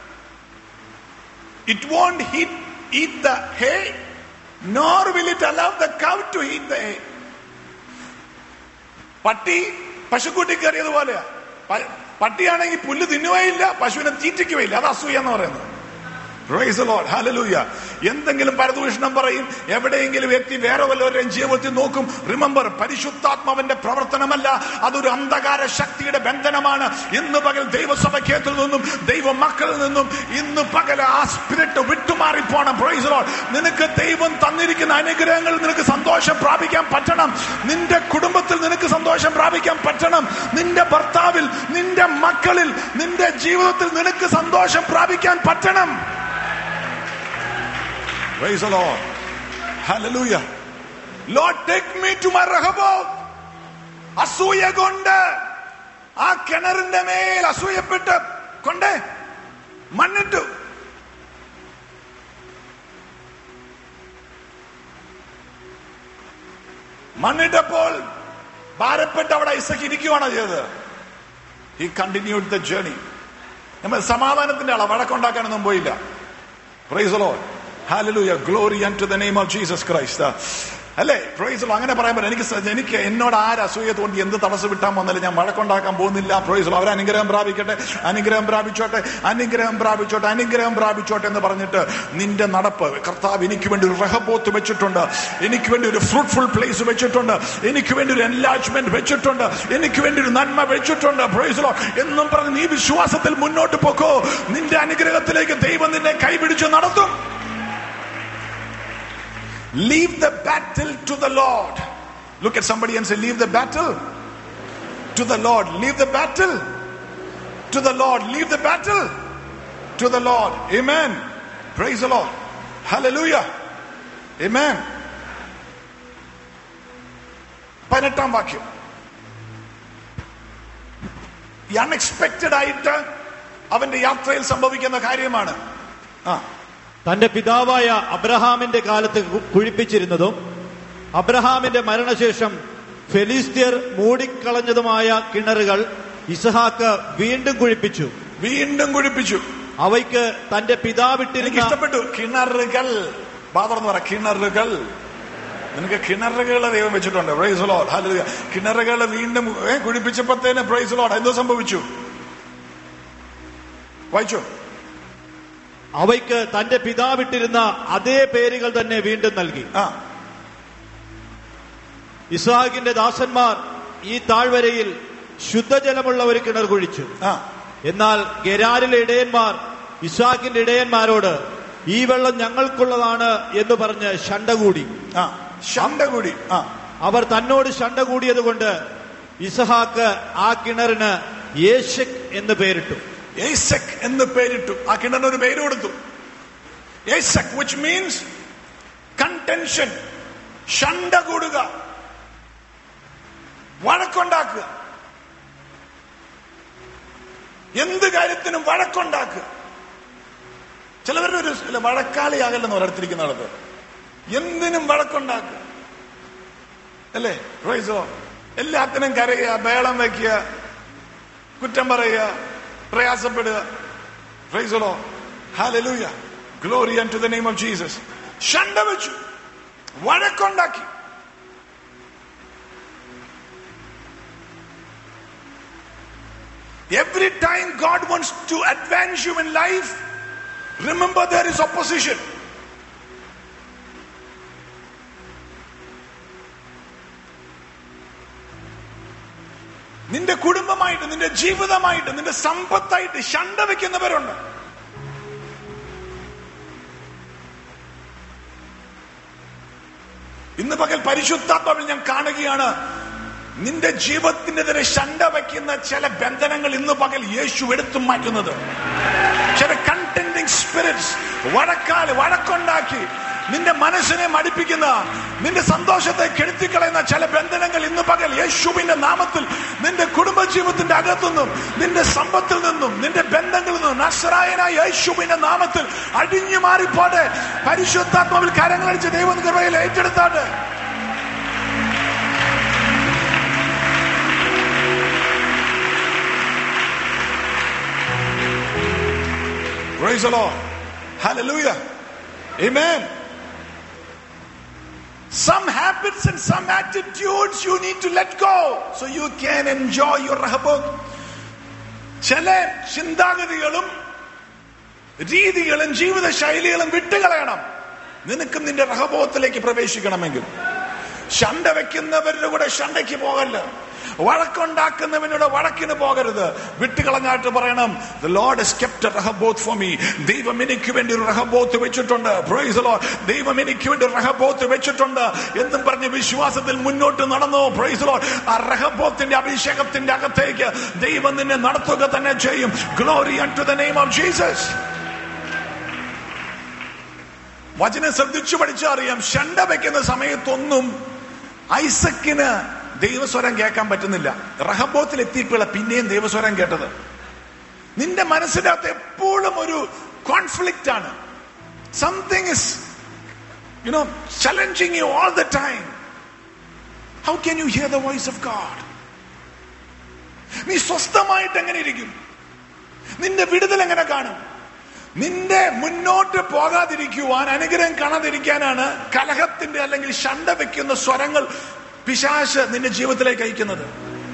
it won't heat eat the hay nor will it allow the cow to eat the hay പട്ടി പശുക്കുട്ടി കയറിയതുപോലെയാ പ- പട്ടിയാണെങ്കിൽ പുല്ല് തിന്നുകയില്ല പശുവിനെ തീറ്റിക്കുകയില്ല അത് അസൂയ എന്ന് പറയുന്നത് Praise the Lord. Hallelujah. എന്തെങ്കിലും പരദൂഷണം പറയും എവിടെയെങ്കിലും വ്യക്തി വേറെ വല്ലവരുടെയും ജീവിതത്തിൽ നോക്കും റിമെമ്പർ പരിശുദ്ധാത്മാവിന്റെ പ്രവർത്തനമല്ല അതൊരു അന്ധകാര ശക്തിയുടെ ബന്ധനമാണ് ഇന്ന് പകൽ ദൈവസഭയ്ക്കത്തിൽ നിന്നും ദൈവ മക്കളിൽ നിന്നും ഇന്ന് പകൽ ആ സ്പിരിറ്റ് വിട്ടുമാറിപ്പോണം പ്രൈസ് ലോഡ് നിനക്ക് ദൈവം തന്നിരിക്കുന്ന അനുഗ്രഹങ്ങൾ നിനക്ക് സന്തോഷം പ്രാപിക്കാൻ പറ്റണം നിന്റെ കുടുംബത്തിൽ നിനക്ക് സന്തോഷം പ്രാപിക്കാൻ പറ്റണം നിന്റെ ഭർത്താവിൽ നിന്റെ മക്കളിൽ നിന്റെ ജീവിതത്തിൽ നിനക്ക് സന്തോഷം പ്രാപിക്കാൻ പറ്റണം Praise the Lord. Hallelujah. Lord, take me to my Rehoboth. അസൂയ കൊണ്ട് ആ കിണറിന്റെ മേൽ അസൂയപ്പെട്ട് കൊണ്ട് മണ്ണിട്ടു മണ്ണിട്ടപ്പോൾ ഭാരപ്പെട്ട് അവിടെ ഐസക് ഇരിക്കുവാണോ ചെയ്തത് ഹി കണ്ടിന്യൂഡ് ദ ജേണി നമ്മൾ സമാധാനത്തിന്റെ ആളാ വഴക്കുണ്ടാക്കാനൊന്നും പോയില്ല praise Lord hallelujah glory to the name of Jesus Christ അല്ലേ പ്രൈസ് ലോ അങ്ങനെ പറയാൻ പറ്റും എനിക്ക് സ- എനിക്ക് എന്നോട് ആര് അസൂയ തോന്നി എന്ത് തടസ്സം വിട്ടാൻ വന്നാലും ഞാൻ വഴക്കുണ്ടാക്കാൻ പോകുന്നില്ല പ്രൈസ് ലോ അവർ അനുഗ്രഹം പ്രാപിക്കട്ടെ അനുഗ്രഹം പ്രാപിച്ചോട്ടെ അനുഗ്രഹം പ്രാപിച്ചോട്ടെ അനുഗ്രഹം പ്രാപിച്ചോട്ടെ എന്ന് പറഞ്ഞിട്ട് നിന്റെ നടപ്പ് കർത്താവ് എനിക്ക് വേണ്ടി ഒരു റഹബോത്ത് വെച്ചിട്ടുണ്ട് എനിക്ക് വേണ്ടി ഒരു ഫ്രൂട്ട്ഫുൾ പ്ലേസ് വെച്ചിട്ടുണ്ട് എനിക്ക് വേണ്ടി ഒരു എൻലാജ്മെന്റ് വെച്ചിട്ടുണ്ട് എനിക്ക് വേണ്ടി ഒരു നന്മ വെച്ചിട്ടുണ്ട് പ്രൈസ് ലോ എന്നും പറഞ്ഞ് നീ വിശ്വാസത്തിൽ മുന്നോട്ട് പോക്കോ നിന്റെ അനുഗ്രഹത്തിലേക്ക് ദൈവം നിന്നെ കൈപിടിച്ച് നടത്തും Leave the battle to the Lord. Look at somebody and say, Leave the battle to the Lord. Leave the battle to the Lord. Leave the battle to the Lord. Amen. Praise the Lord. Hallelujah. Amen. പതിനെട്ടാം വാക്യം ഈ unexpected ആയിട്ട് അവന്റെ യാത്രയിൽ സംഭവിക്കുന്ന കാര്യമാണ് ആ തന്റെ പിതാവായ അബ്രഹാമിന്റെ കാലത്ത് കു- കുഴിപ്പിച്ചിരുന്നതും അബ്രഹാമിന്റെ മരണശേഷം ഫെലിസ്ത്യർ മൂടിക്കളഞ്ഞതുമായ കിണറുകൾ ഇസഹാക്ക് വീണ്ടും കുഴിപ്പിച്ചു വീണ്ടും കുഴിപ്പിച്ചു അവയ്ക്ക് തന്റെ എനിക്ക് പിതാവിട്ടിരുന്ന ഇഷ്ടപ്പെട്ടു കിണറുകൾ ബാദർന്ന് പറ കിണറുകൾ നിനക്ക് കിണറുകൾ ദൈവം വെച്ചിട്ടുണ്ട് പ്രൈസ് ലോഡ് ഹല്ലേലൂയ കിണറുകൾ വീണ്ടും ഏ, കുഴിപ്പിച്ചപ്പോഴത്തേന് പ്രൈസ് ലോഡ് എന്തോ സംഭവിച്ചു വായിച്ചു അവയ്ക്ക് തന്റെ പിതാവിട്ടിരുന്ന അതേ പേരുകൾ തന്നെ വീണ്ടും നൽകി ആ ഇസ്ഹാക്കിന്റെ ദാസന്മാർ ഈ താഴ്വരയിൽ ശുദ്ധജലമുള്ള ഒരു കിണർ കുഴിച്ചു ആ എന്നാൽ ഗെരാരിലെ ഇടയന്മാർ ഇസ്ഹാക്കിന്റെ ഇടയന്മാരോട് ഈ വെള്ളം ഞങ്ങൾക്കുള്ളതാണ് എന്ന് പറഞ്ഞ് ശണ്ട കൂടി ആ ശണ്ട കൂടി ആ അവർ തന്നോട് ശണ്ട കൂടിയത് കൊണ്ട് ഇസഹാക്ക് ആ കിണറിന് യേശക് എന്ന് പേരിട്ടു ഏസക് എന്ന് പേരിട്ടു ആ കിണറിന് ഒരു പേര് കൊടുത്തു ഏസക് വിച്ച് മീൻസ് കൺടെൻഷൻ ശണ്ട കൂടുക വഴക്കുണ്ടാക്കുക എന്ത് കാര്യത്തിനും വഴക്കുണ്ടാക്കുക ചിലവരുടെ ഒരു ഇല്ല, വഴക്കാളിയാകല്ലെന്ന് ഒരിടത്തിരിക്കുന്ന ആൾക്ക് എന്തിനും വഴക്കുണ്ടാക്കുക അല്ലേ റോയ്സോ എല്ലാത്തിനും കരയുക ബേളം വയ്ക്കുക കുറ്റം പറയുക പ്രയാസപ്പെടുക praise Lord hallelujah glory to the name of Jesus ശണ്ട വെച്ചു വഴക്കുണ്ടാക്കി Every time God wants to advance you in life, remember there is opposition. നിന്റെ കുടുംബമായിട്ട് നിന്റെ ജീവിതമായിട്ട് നിന്റെ സമ്പത്തായിട്ട് ശണ്ട വെക്കുന്നവരുണ്ട് ഇന്ന് പകൽ പരിശുദ്ധാത്മാവിൽ ഞാൻ കാണുകയാണ് നിന്റെ ജീവിതത്തിനെതിരെ ശണ്ട വയ്ക്കുന്ന ചില ബന്ധനങ്ങൾ ഇന്ന് പകൽ യേശു എടുത്തു മാറ്റുന്നത് ചില കണ്ടന്റിങ് സ്പിരിറ്റ്സ് വഴക്കാല് വഴക്കുണ്ടാക്കി നിന്റെ മനസ്സിനെ മടിപ്പിക്കുന്ന നിന്റെ സന്തോഷത്തെ കെടുത്തിക്കളയുന്ന ചില ബന്ധനങ്ങൾ ഇന്ന് പകൽ യേശുവിന്റെ നാമത്തിൽ നിന്റെ കുടുംബജീവിതത്തിന്റെ അകത്തുനിന്നും നിന്റെ സമ്പത്തിൽ നിന്നും നിന്റെ ബന്ധങ്ങളിൽ നിന്നും നസ്രായനായ യേശുവിന്റെ നാമത്തിൽ അടിഞ്ഞു മാറിപ്പോട്ടെ പരിശുദ്ധാത്മാവിൽ കരങ്ങളടിച്ച് ദൈവം കൃപയിൽ ഏറ്റെടുത്താട്ടെ Praise the Lord. Hallelujah. Amen. Some habits and some attitudes you need to let go so you can enjoy your Rehoboth. ചില ചിന്താഗതികളും രീതികളും ജീവിത ശൈലികളും വിട്ടുകളയണം നിനക്കും നിന്റെ റഹബോധത്തിലേക്ക് പ്രവേശിക്കണമെങ്കിൽ ശണ്ട വെക്കുന്നവരുടെ കൂടെ ശണ്ടയ്ക്ക് പോകല്ല വഴക്കുണ്ടാക്കുന്നവനോട് വഴക്കിന് പോകരുത് വിട്ടുകളഞ്ഞായിട്ട് പറയണം the Lord has kept a rehoboth for me ദൈവം എനിക്ക് വേണ്ടി ഒരു റഹബോത്ത് വെച്ചിട്ടുണ്ട് Praise the Lord. ദൈവം എനിക്ക് വേണ്ടി ഒരു റഹബോത്ത് വെച്ചിട്ടുണ്ട് എന്നും പറഞ്ഞ് വിശ്വാസത്തിൽ മുന്നോട്ട് നടന്നു Praise the Lord. ആ റഹബോത്തിന്റെ അഭിഷേകത്തിന്റെ അകത്തേക്ക് ദൈവം നിന്നെ നടത്തുക തന്നെ ചെയ്യും glory to the name of Jesus വചനം ശ്രദ്ധിച്ചു പഠിച്ചറിയാം ശണ്ട വെക്കുന്ന സമയത്തൊന്നും ഐസക്കിന് ദൈവസ്വരം കേൾക്കാൻ പറ്റുന്നില്ല റഹബോത്തിൽ എത്തിയപ്പോഴ പിന്നെയും ദൈവസ്വരം കേട്ടത് നിന്റെ മനസ്സിന്റെ അകത്ത് എപ്പോഴും ഒരു കോൺഫ്ലിക്റ്റ് ആണ് something is you know challenging you all the time how can you hear the voice of God നീ സ്വസ്ഥമായിട്ട് എങ്ങനെ ഇരിക്കും നിന്റെ വിടുതൽ എങ്ങനെ കാണും നിന്റെ മുന്നോട്ട് പോകാതിരിക്കുവാൻ അനുഗ്രഹം കാണാതിരിക്കാനാണ് കലഹത്തിന്റെ അല്ലെങ്കിൽ ശണ്ട വെക്കുന്ന സ്വരങ്ങൾ പിശാശ് നിന്റെ ജീവിതത്തിലേക്ക് അയക്കുന്നത്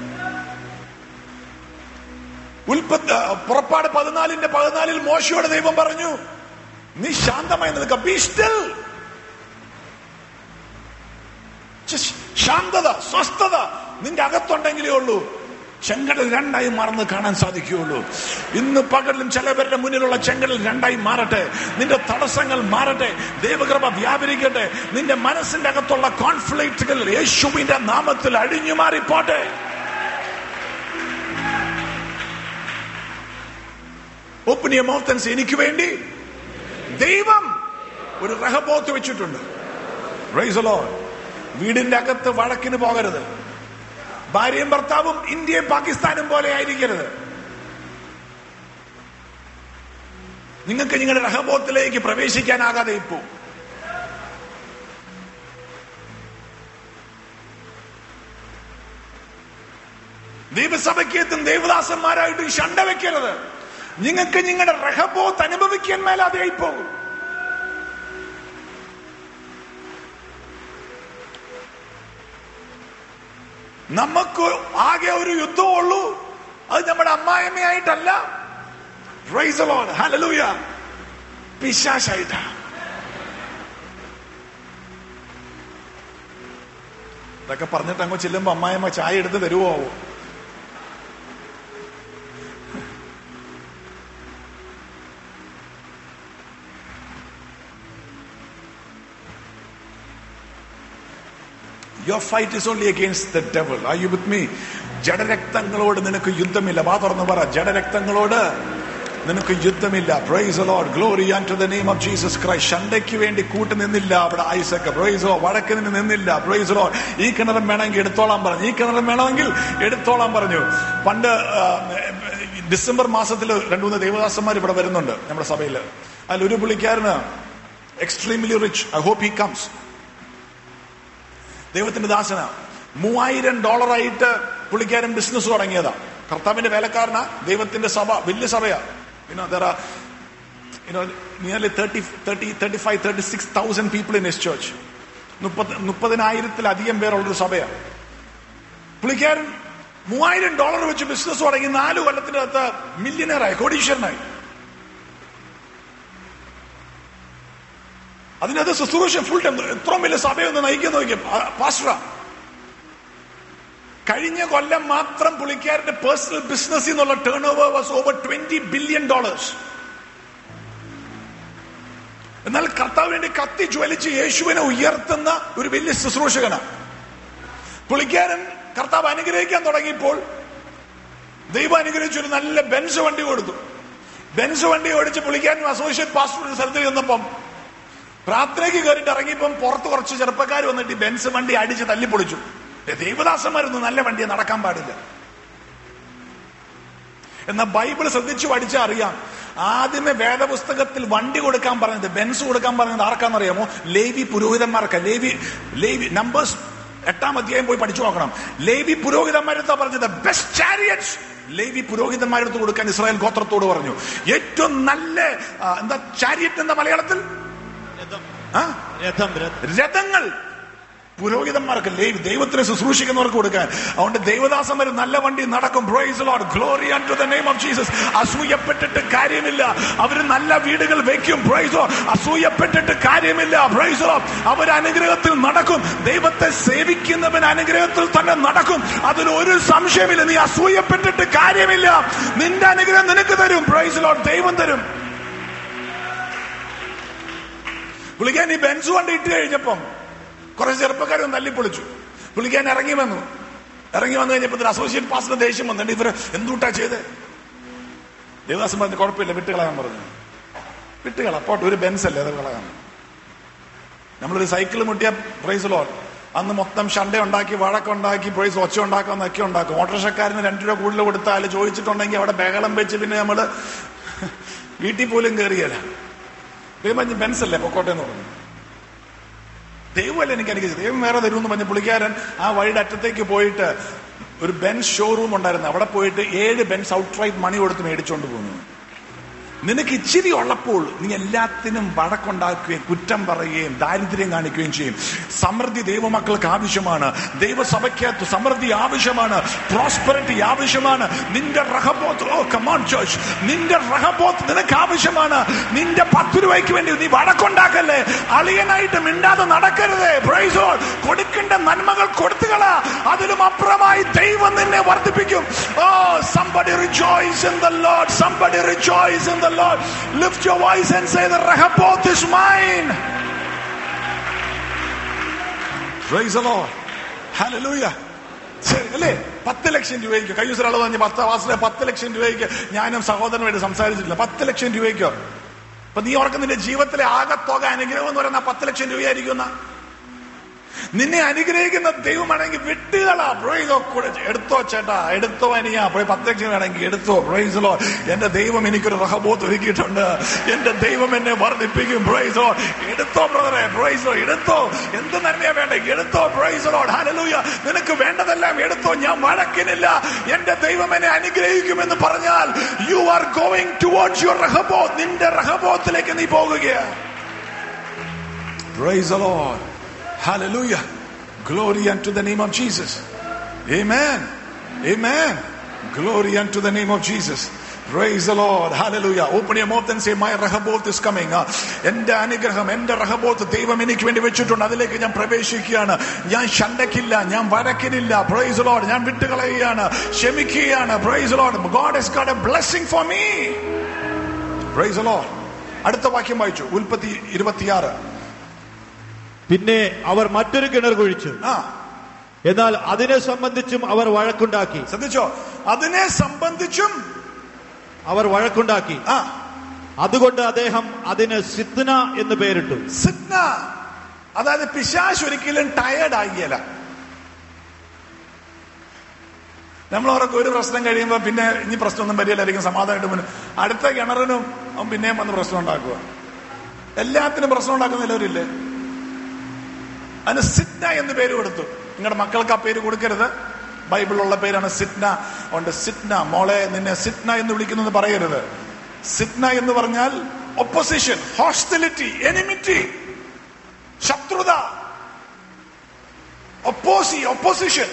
ഉൽപ്പത്തി പുറപ്പാട് പതിനാലിന്റെ പതിനാലിൽ മോശയോട് ദൈവം പറഞ്ഞു നീ ശാന്തമായി നിൽക്ക ബി സ്റ്റിൽ ശാന്തത സ്വസ്ഥത നിന്റെ അകത്തുണ്ടെങ്കിലേ ഉള്ളൂ ചെങ്കടൽ രണ്ടായി മറന്ന് കാണാൻ സാധിക്കുകയുള്ളൂ ഇന്ന് പകലിലും ചിലവരുടെ മുന്നിലുള്ള ചെങ്കടൽ രണ്ടായി മാറട്ടെ നിന്റെ തടസ്സങ്ങൾ മാറട്ടെ ദൈവകൃപ വ്യാപരിക്കട്ടെ നിന്റെ മനസ്സിന്റെ അകത്തുള്ള കോൺഫ്ലിക്റ്റുകൾ യേശുവിന്റെ നാമത്തിൽ അഴിഞ്ഞു മാറിപ്പോട്ടെ open your mouth and say എനിക്ക് വേണ്ടി ദൈവം ഒരു റഹബോത്ത് വെച്ചിട്ടുണ്ട് Praise the Lord. വീടിന്റെ അകത്ത് വഴക്കിന് പോകരുത് ഭാര്യയും ഭർത്താവും ഇന്ത്യയും പാകിസ്ഥാനും പോലെ ആയിരിക്കരുത് നിങ്ങൾക്ക് നിങ്ങളുടെ റഹബോത്തിലേക്ക് പ്രവേശിക്കാനാകാതെ ഇപ്പോ ദൈവസഭയ്ക്കെത്തും ദേവദാസന്മാരായിട്ടും ശണ്ട വെക്കരുത് നിങ്ങൾക്ക് നിങ്ങളുടെ റഹബോത്ത് അനുഭവിക്കാൻ മേലാതെ ആയിപ്പോകും നമുക്ക് ആകെ ഒരു യുദ്ധമുള്ളൂ അത് നമ്മുടെ അമ്മായിമ്മയായിട്ടല്ല Praise the Lord. Hallelujah. പിശാശായിട്ടാ ഇതൊക്കെ പറഞ്ഞിട്ട് അങ്ങ് ചെല്ലുമ്പോ അമ്മായിമ്മ ചായ എടുത്ത് തരുവോ Your fight is only against the devil. Are you with me? ജഡരക്തങ്ങളോട് നിനക്ക് യുദ്ധമില്ല വാ തുറന്ന് പറ ജഡരക്തങ്ങളോട് നിനക്ക് യുദ്ധമില്ല praise Lord glory and to the name of Jesus Christ ഷണ്ടയ്ക്ക് വേണ്ടി കൂട്ട് നിന്നില്ല അവിടെ ഐസക്ക് പ്രൈസോ വടക്കിന് നിന്നില്ല പ്രൈസ് ലോഡ് ഈ കിണറും വേണമെങ്കിൽ എടുത്തോളാൻ പറഞ്ഞു ഈ കിണറും വേണമെങ്കിൽ എടുത്തോളാൻ പറഞ്ഞു പണ്ട് ആ, ഡിസംബർ മാസത്തിൽ രണ്ടു മൂന്ന് ദേവദാസന്മാർ ഇവിടെ വരുന്നുണ്ട് നമ്മുടെ സഭയിൽ അതിൽ ഒരു പുള്ളിക്കാരന് extremely rich I hope he comes ദൈവത്തിന്റെ ദാസന മൂവായിരം ഡോളറായിട്ട് പുള്ളിക്കാരൻ ബിസിനസ് തുടങ്ങിയതാ കർത്താവിന്റെ വേലക്കാരനാ ദൈവത്തിന്റെ സഭ വലിയ സഭയാ you know there are you know nearly thirty thirty thirty five thirty six thousand people in his church മുപ്പത് മുപ്പതിനായിരത്തിലധികം പേരുള്ളൊരു സഭയാണ് പുള്ളിക്കാരൻ മൂവായിരം ഡോളർ വെച്ച് ബിസിനസ് തുടങ്ങി നാല് കൊല്ലത്തിന്റെ അകത്ത് മില്യനറായി കോടീശ്വരനായി അതിനകത്ത് ശുശ്രൂഷ ഫുൾ ടൈം എത്രയും വലിയ സഭയൊന്ന് നയിക്കാൻ നോക്കിയ പാസ്റ്ററ കഴിഞ്ഞ കൊല്ലം മാത്രം പുള്ളിക്കാരന്റെ പേഴ്സണൽ ബിസിനസ് എന്നുള്ള turn over was over twenty billion dollars എന്നാൽ കർത്താവ് വേണ്ടി കത്തി ജ്വലിച്ച് യേശുവിനെ ഉയർത്തുന്ന ഒരു വലിയ ശുശ്രൂഷകനാണ് പുള്ളിക്കാരൻ കർത്താവ് അനുഗ്രഹിക്കാൻ തുടങ്ങിയപ്പോൾ ദൈവം അനുഗ്രഹിച്ച് ഒരു നല്ല ബെൻസ് വണ്ടി കൊടുത്തു ബെൻസ് വണ്ടി ഓടിച്ച് പുള്ളിക്കാരൻ അസോസിയേറ്റ് പാസ്റ്റർ ഒരു സ്ഥലത്ത് ചെന്നപ്പം പ്രാർത്ഥനയ്ക്ക് കയറിയിട്ട് ഇറങ്ങിയപ്പം പുറത്ത് കുറച്ച് ചെറുപ്പക്കാർ വന്നിട്ട് ഈ ബെൻസ് വണ്ടി അടിച്ച് തല്ലിപ്പൊളിച്ചു ഏ, ദൈവദാസന്മാരൊന്നും നല്ല വണ്ടി നടക്കാൻ പാടില്ല എന്നാൽ ബൈബിൾ ശ്രദ്ധിച്ചു പഠിച്ചാൽ അറിയാം ആദ്യമേ വേദപുസ്തകത്തിൽ വണ്ടി കൊടുക്കാൻ പറഞ്ഞത് ബെൻസ് കൊടുക്കാൻ പറഞ്ഞത് ആർക്കാണെന്നറിയാമോ ലേവി പുരോഹിതന്മാർക്ക് ലേവി ലേവി നമ്പേഴ്സ് എട്ടാം അധ്യായം പോയി പഠിച്ചു നോക്കണം ലേവി പുരോഹിതന്മാരെടുത്താ പറഞ്ഞത് ബെസ്റ്റ് ചാരിയറ്റ്സ് ലേവി പുരോഹിതന്മാരെടുത്ത് കൊടുക്കാൻ ഇസ്രായേൽ ഗോത്രത്തോട് പറഞ്ഞു ഏറ്റവും നല്ല ആ, എന്താ ചാരിയറ്റ് എന്താ മലയാളത്തിൽ രഥം ആ രഥം രഥം രഥങ്ങൾ പുരോഹിതന്മാർക്ക് ലേവി ദൈവത്തിനെ ശുശ്രൂഷിക്കുന്നവർക്ക് കൊടുക്കാൻ അതുകൊണ്ട് ദൈവദാസന്മാർ നല്ല വണ്ടി നടക്കും praise Lord glory to the name of Jesus അസൂയപ്പെട്ടിട്ട് കാര്യമില്ല അവർ നല്ല വീടുകൾ വെക്കും പ്രൈസോ അസൂയപ്പെട്ടിട്ട് കാര്യമില്ല പ്രൈസോ അവർ അനുഗ്രഹത്തിൽ നടക്കും ദൈവത്തെ സേവിക്കുന്നവൻ അനുഗ്രഹത്തിൽ തന്നെ നടക്കും അതിൽ ഒരു സംശയമില്ല നീ അസൂയപ്പെട്ടിട്ട് കാര്യമില്ല നിന്റെ അനുഗ്രഹം നിനക്ക് തരും പ്രൈസ് ലോർഡ് ദൈവം തരും പുള്ളിക്കാൻ ഈ ബെൻസ് കൊണ്ട് ഇട്ട് കഴിഞ്ഞപ്പം കുറെ ചെറുപ്പക്കാരും തല്ലിപ്പൊളിച്ചു പുള്ളിക്കാൻ ഇറങ്ങി വന്നു ഇറങ്ങി വന്നു കഴിഞ്ഞപ്പോ അസോസിയേറ്റ് പാസ്റ്റർ ദേഷ്യം വന്നിട്ട് ഇവര് എന്തുട്ടാ ചെയ്ത് ദേവദാസം പറഞ്ഞു കുഴപ്പമില്ല വിട്ടുകളയാൻ പറഞ്ഞു വിട്ടുകള പോട്ടെ ഒരു ബെൻസ് അല്ലേ അത് കളയാൻ നമ്മളൊരു സൈക്കിൾ മുട്ടിയ പ്രൈസ് ലോ അന്ന് മൊത്തം ഷണ്ട ഉണ്ടാക്കി വഴക്കുണ്ടാക്കി പ്രൈസ് ഒച്ച ഉണ്ടാക്കാന്നൊക്കെ ഉണ്ടാക്കും ഓട്ടോറിക്ഷക്കാരന് രണ്ടു രൂപ കൂടുതൽ കൊടുത്താൽ ചോദിച്ചിട്ടുണ്ടെങ്കിൽ അവിടെ ബഹളം വെച്ച് പിന്നെ നമ്മള് വീട്ടിൽ പോലും കയറിയല്ല ദൈവം ബെൻസ് അല്ലേ പൊക്കോട്ടെ എന്ന് പറഞ്ഞു ദൈവമല്ല എനിക്ക് അനുഗ്രഹിച്ചത് ദൈവം വേറെ തരുമെന്ന് പറഞ്ഞ് പുള്ളിക്കാരൻ ആ വഴിയുടെ അറ്റത്തേക്ക് പോയിട്ട് ഒരു ബെൻസ് ഷോറൂം ഉണ്ടായിരുന്നു അവിടെ പോയിട്ട് ഏഴ് ബെൻസ് ഔട്ട്റൈറ്റ് മണി കൊടുത്ത് മേടിച്ചോണ്ട് പോന്നു നിനക്ക് ഇച്ചിരി ഉള്ളപ്പോൾ നീ എല്ലാത്തിനും വഴക്കുണ്ടാക്കുകയും കുറ്റം പറയുകയും ദാരിദ്ര്യം കാണിക്കുകയും ചെയ്യും സമൃദ്ധി ദൈവമക്കൾക്ക് ആവശ്യമാണ് ദൈവസഭയ്ക്കകത്ത് സമൃദ്ധി ആവശ്യമാണ് പ്രോസ്പെറിറ്റി ആവശ്യമാണ് നിന്റെ റഹബോത്ത് ഓ കമാൺ ചോയ്സ് നിന്റെ റഹബോത്ത് നിനക്ക് ആവശ്യമാണ് നിന്റെ പത്ത് രൂപയ്ക്ക് വേണ്ടി നീ വഴക്കുണ്ടാക്കല്ലേ അളിയനായിട്ട് മിണ്ടാതെ നടക്കരുത് പ്രൈസ് ലോർഡ്. കൊടുക്കേണ്ട നന്മകൾ കൊടുത്തുകള അതിലും അപ്പുറമായി ദൈവം നിന്നെ വർദ്ധിപ്പിക്കും ഓ somebody rejoice in the Lord somebody rejoice in the Lord lift your voice and say the Rehoboth is mine praise the Lord hallelujah ശരി അല്ലേ പത്ത് ലക്ഷം രൂപയ്ക്ക് കഴിഞ്ഞ ദിവസം ഒരാൾ പറഞ്ഞു പത്ത് മാസത്തിലെ പത്ത് ലക്ഷം രൂപയ്ക്ക് ഞാനും സഹോദരനുമായിട്ട് സംസാരിച്ചിട്ടില്ല പത്ത് ലക്ഷം രൂപയ്ക്കോ അപ്പൊ നീ ഓർക്കുന്ന നിന്റെ ജീവിതത്തിലെ ആകത്തുക അനുഗ്രഹം എന്ന് പറയുന്ന പത്ത് ലക്ഷം രൂപയായിരിക്കും എന്നാ നിന്നെ അനുഗ്രഹിക്കുന്ന ദൈവമാണെങ്കിൽ വിട്ടുകളാ ബ്രോയിലോ കൂടെ എടുത്തോ ചേട്ടാ എടുത്തോ അനിയാ പോയി പത്ത് ലക്ഷം വേണമെങ്കിൽ എടുത്തോ ബ്രൈസലോ എന്റെ ദൈവം എനിക്കൊരു റഹബോത്ത് ഒരുക്കിയിട്ടുണ്ട് എന്റെ ദൈവം എന്നെ വർദ്ധിപ്പിക്കും ബ്രൈസലോ എടുത്തോ ബ്രദറെ ബ്രൈസലോ എടുത്തോ എന്ത് നന്മയാ വേണ്ട എടുത്തോ ബ്രൈസലോ ഹാലലൂയ നിനക്ക് വേണ്ടതെല്ലാം എടുത്തോ ഞാൻ വഴക്കിനില്ല എന്റെ ദൈവം എന്നെ അനുഗ്രഹിക്കുമെന്ന് പറഞ്ഞാൽ you are going towards your Rehoboth നിന്റെ റഹബോത്തിലേക്ക് നീ പോകുകയാണ് Praise the Lord. Hallelujah. Glory unto the name of Jesus. Amen. Amen. Glory unto the name of Jesus. Praise the Lord. Hallelujah. Open your mouth and say, My Rehoboth is coming. ആ, എന്റെ അനുഗ്രഹം എന്റെ Rehoboth ദൈവം എനിക്ക് വേണ്ടി വെച്ചിട്ടുണ്ട് അതിലേക്ക് ഞാൻ പ്രവേശിക്കുകയാണ് ഞാൻ ശണ്ടക്കില്ല ഞാൻ വരക്കിനില്ല പ്രൈസ് ലോഡ് ഞാൻ വിട്ടുകളയുകയാണ് ക്ഷമിക്കുകയാണ് praise Lord God has got a blessing for me. Praise the Lord. അടുത്ത വാക്യം വായിച്ചു ഉൽപ്പത്തി ഇരുപത്തിയാറ് പിന്നെ അവർ മറ്റൊരു കിണർ കുഴിച്ചു ആ എന്നാൽ അതിനെ സംബന്ധിച്ചും അവർ വഴക്കുണ്ടാക്കി ശ്രദ്ധിച്ചോ അതിനെ സംബന്ധിച്ചും അവർ വഴക്കുണ്ടാക്കി ആ അതുകൊണ്ട് അദ്ദേഹം അതിന് സിദ്ന എന്ന് പേരിട്ടു സിഗ്ന അതായത് പിശാശ് ഒരിക്കലും ടയേർഡ് ആകിയല്ല നമ്മൾ അവർക്ക് ഒരു പ്രശ്നം കഴിയുമ്പോൾ പിന്നെ ഇനി പ്രശ്നമൊന്നും വരികയില്ലായിരിക്കും സമാധാനമായിട്ട് മുന്നേ അടുത്ത കിണറിനും അവൻ പിന്നെയും വന്ന് പ്രശ്നം ഉണ്ടാക്കുക എല്ലാത്തിനും പ്രശ്നം ഉണ്ടാക്കുന്നില്ലവരില്ലേ അതിന് സിഗ്ന എന്ന് പേര് കൊടുത്തു നിങ്ങളുടെ മക്കൾക്ക് ആ പേര് കൊടുക്കരുത് ബൈബിളിലുള്ള പേരാണ് സിഗ്ന അതുകൊണ്ട് സിഗ്ന മോളെ നിന്നെ സിഗ്ന എന്ന് വിളിക്കുന്നത് പറയരുത് സിഗ്ന എന്ന് പറഞ്ഞാൽ ഒപ്പോസിഷൻ ഹോസ്റ്റിലിറ്റി എനിമിറ്റി ശത്രുത ഒപ്പോസി ഒപ്പോസിഷൻ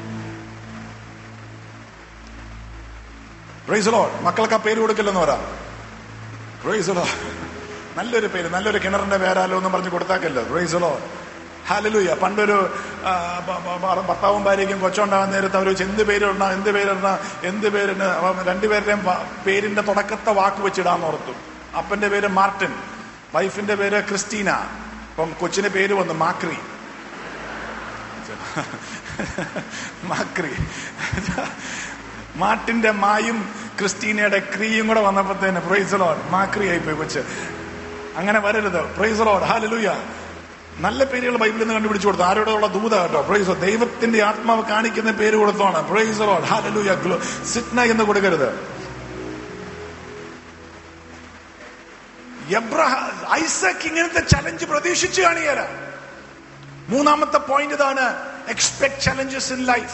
പ്രൈസ് ലോഡ് മക്കൾക്ക് ആ പേര് കൊടുക്കില്ലെന്ന് പറ പ്രൈസ് ലോഡ് നല്ലൊരു പേര് നല്ലൊരു കിണറിന്റെ പേരാലോ എന്ന് പറഞ്ഞ് കൊടുത്താക്കല്ലോ പ്രൈസ് ലോഡ് ഹാലലൂയ പണ്ടൊരു ആ, ബ- ബ- ബ- ഭർത്താവും ഭാര്യയ്ക്കും കൊച്ചുണ്ടാകുന്ന നേരത്ത് അവർ എന്ത് പേരിടണ എന്ത് പേരിടണ എന്ത് പേരിന് അപ്പം രണ്ടുപേരുടെയും വ- പേരിന്റെ തുടക്കത്തെ വാക്ക് വെച്ചിടാന്ന് ഓർത്തു അപ്പന്റെ പേര് മാർട്ടിൻ വൈഫിന്റെ പേര് ക്രിസ്റ്റീന അപ്പം കൊച്ചിന് പേര് വന്നു മാക്രി മാക്രി മാട്ടിന്റെ മായും ക്രിസ്റ്റീനയുടെ ക്രിയും കൂടെ വന്നപ്പോഴത്തേന് പ്രൈസലോഡ് മാക്രി ആയിപ്പോയി കൊച്ച് അങ്ങനെ വരരുത് പ്രൈസലോഡ് ഹാലലൂയ നല്ല പേരുകൾ ബൈബിളിൽ നിന്ന് കണ്ടുപിടിച്ചു കൊടുത്തു ആരോടുള്ള ദൂത കേട്ടോ പ്രൈസോ ദൈവത്തിന്റെ ആത്മാവ് കാണിക്കുന്ന പേര് കൊടുത്തോണം പ്രൈസലോഡ് ഹാലലൂയ ഗ്ലോ സിറ്റ്ന എന്ന് കൊടുക്കരുത് എബ്രഹാം ഐസക് ഇങ്ങനത്തെ ചലഞ്ച് പ്രതീക്ഷിച്ചു കാണിയല്ല മൂന്നാമത്തെ പോയിന്റ് ഇതാണ് expect challenges in life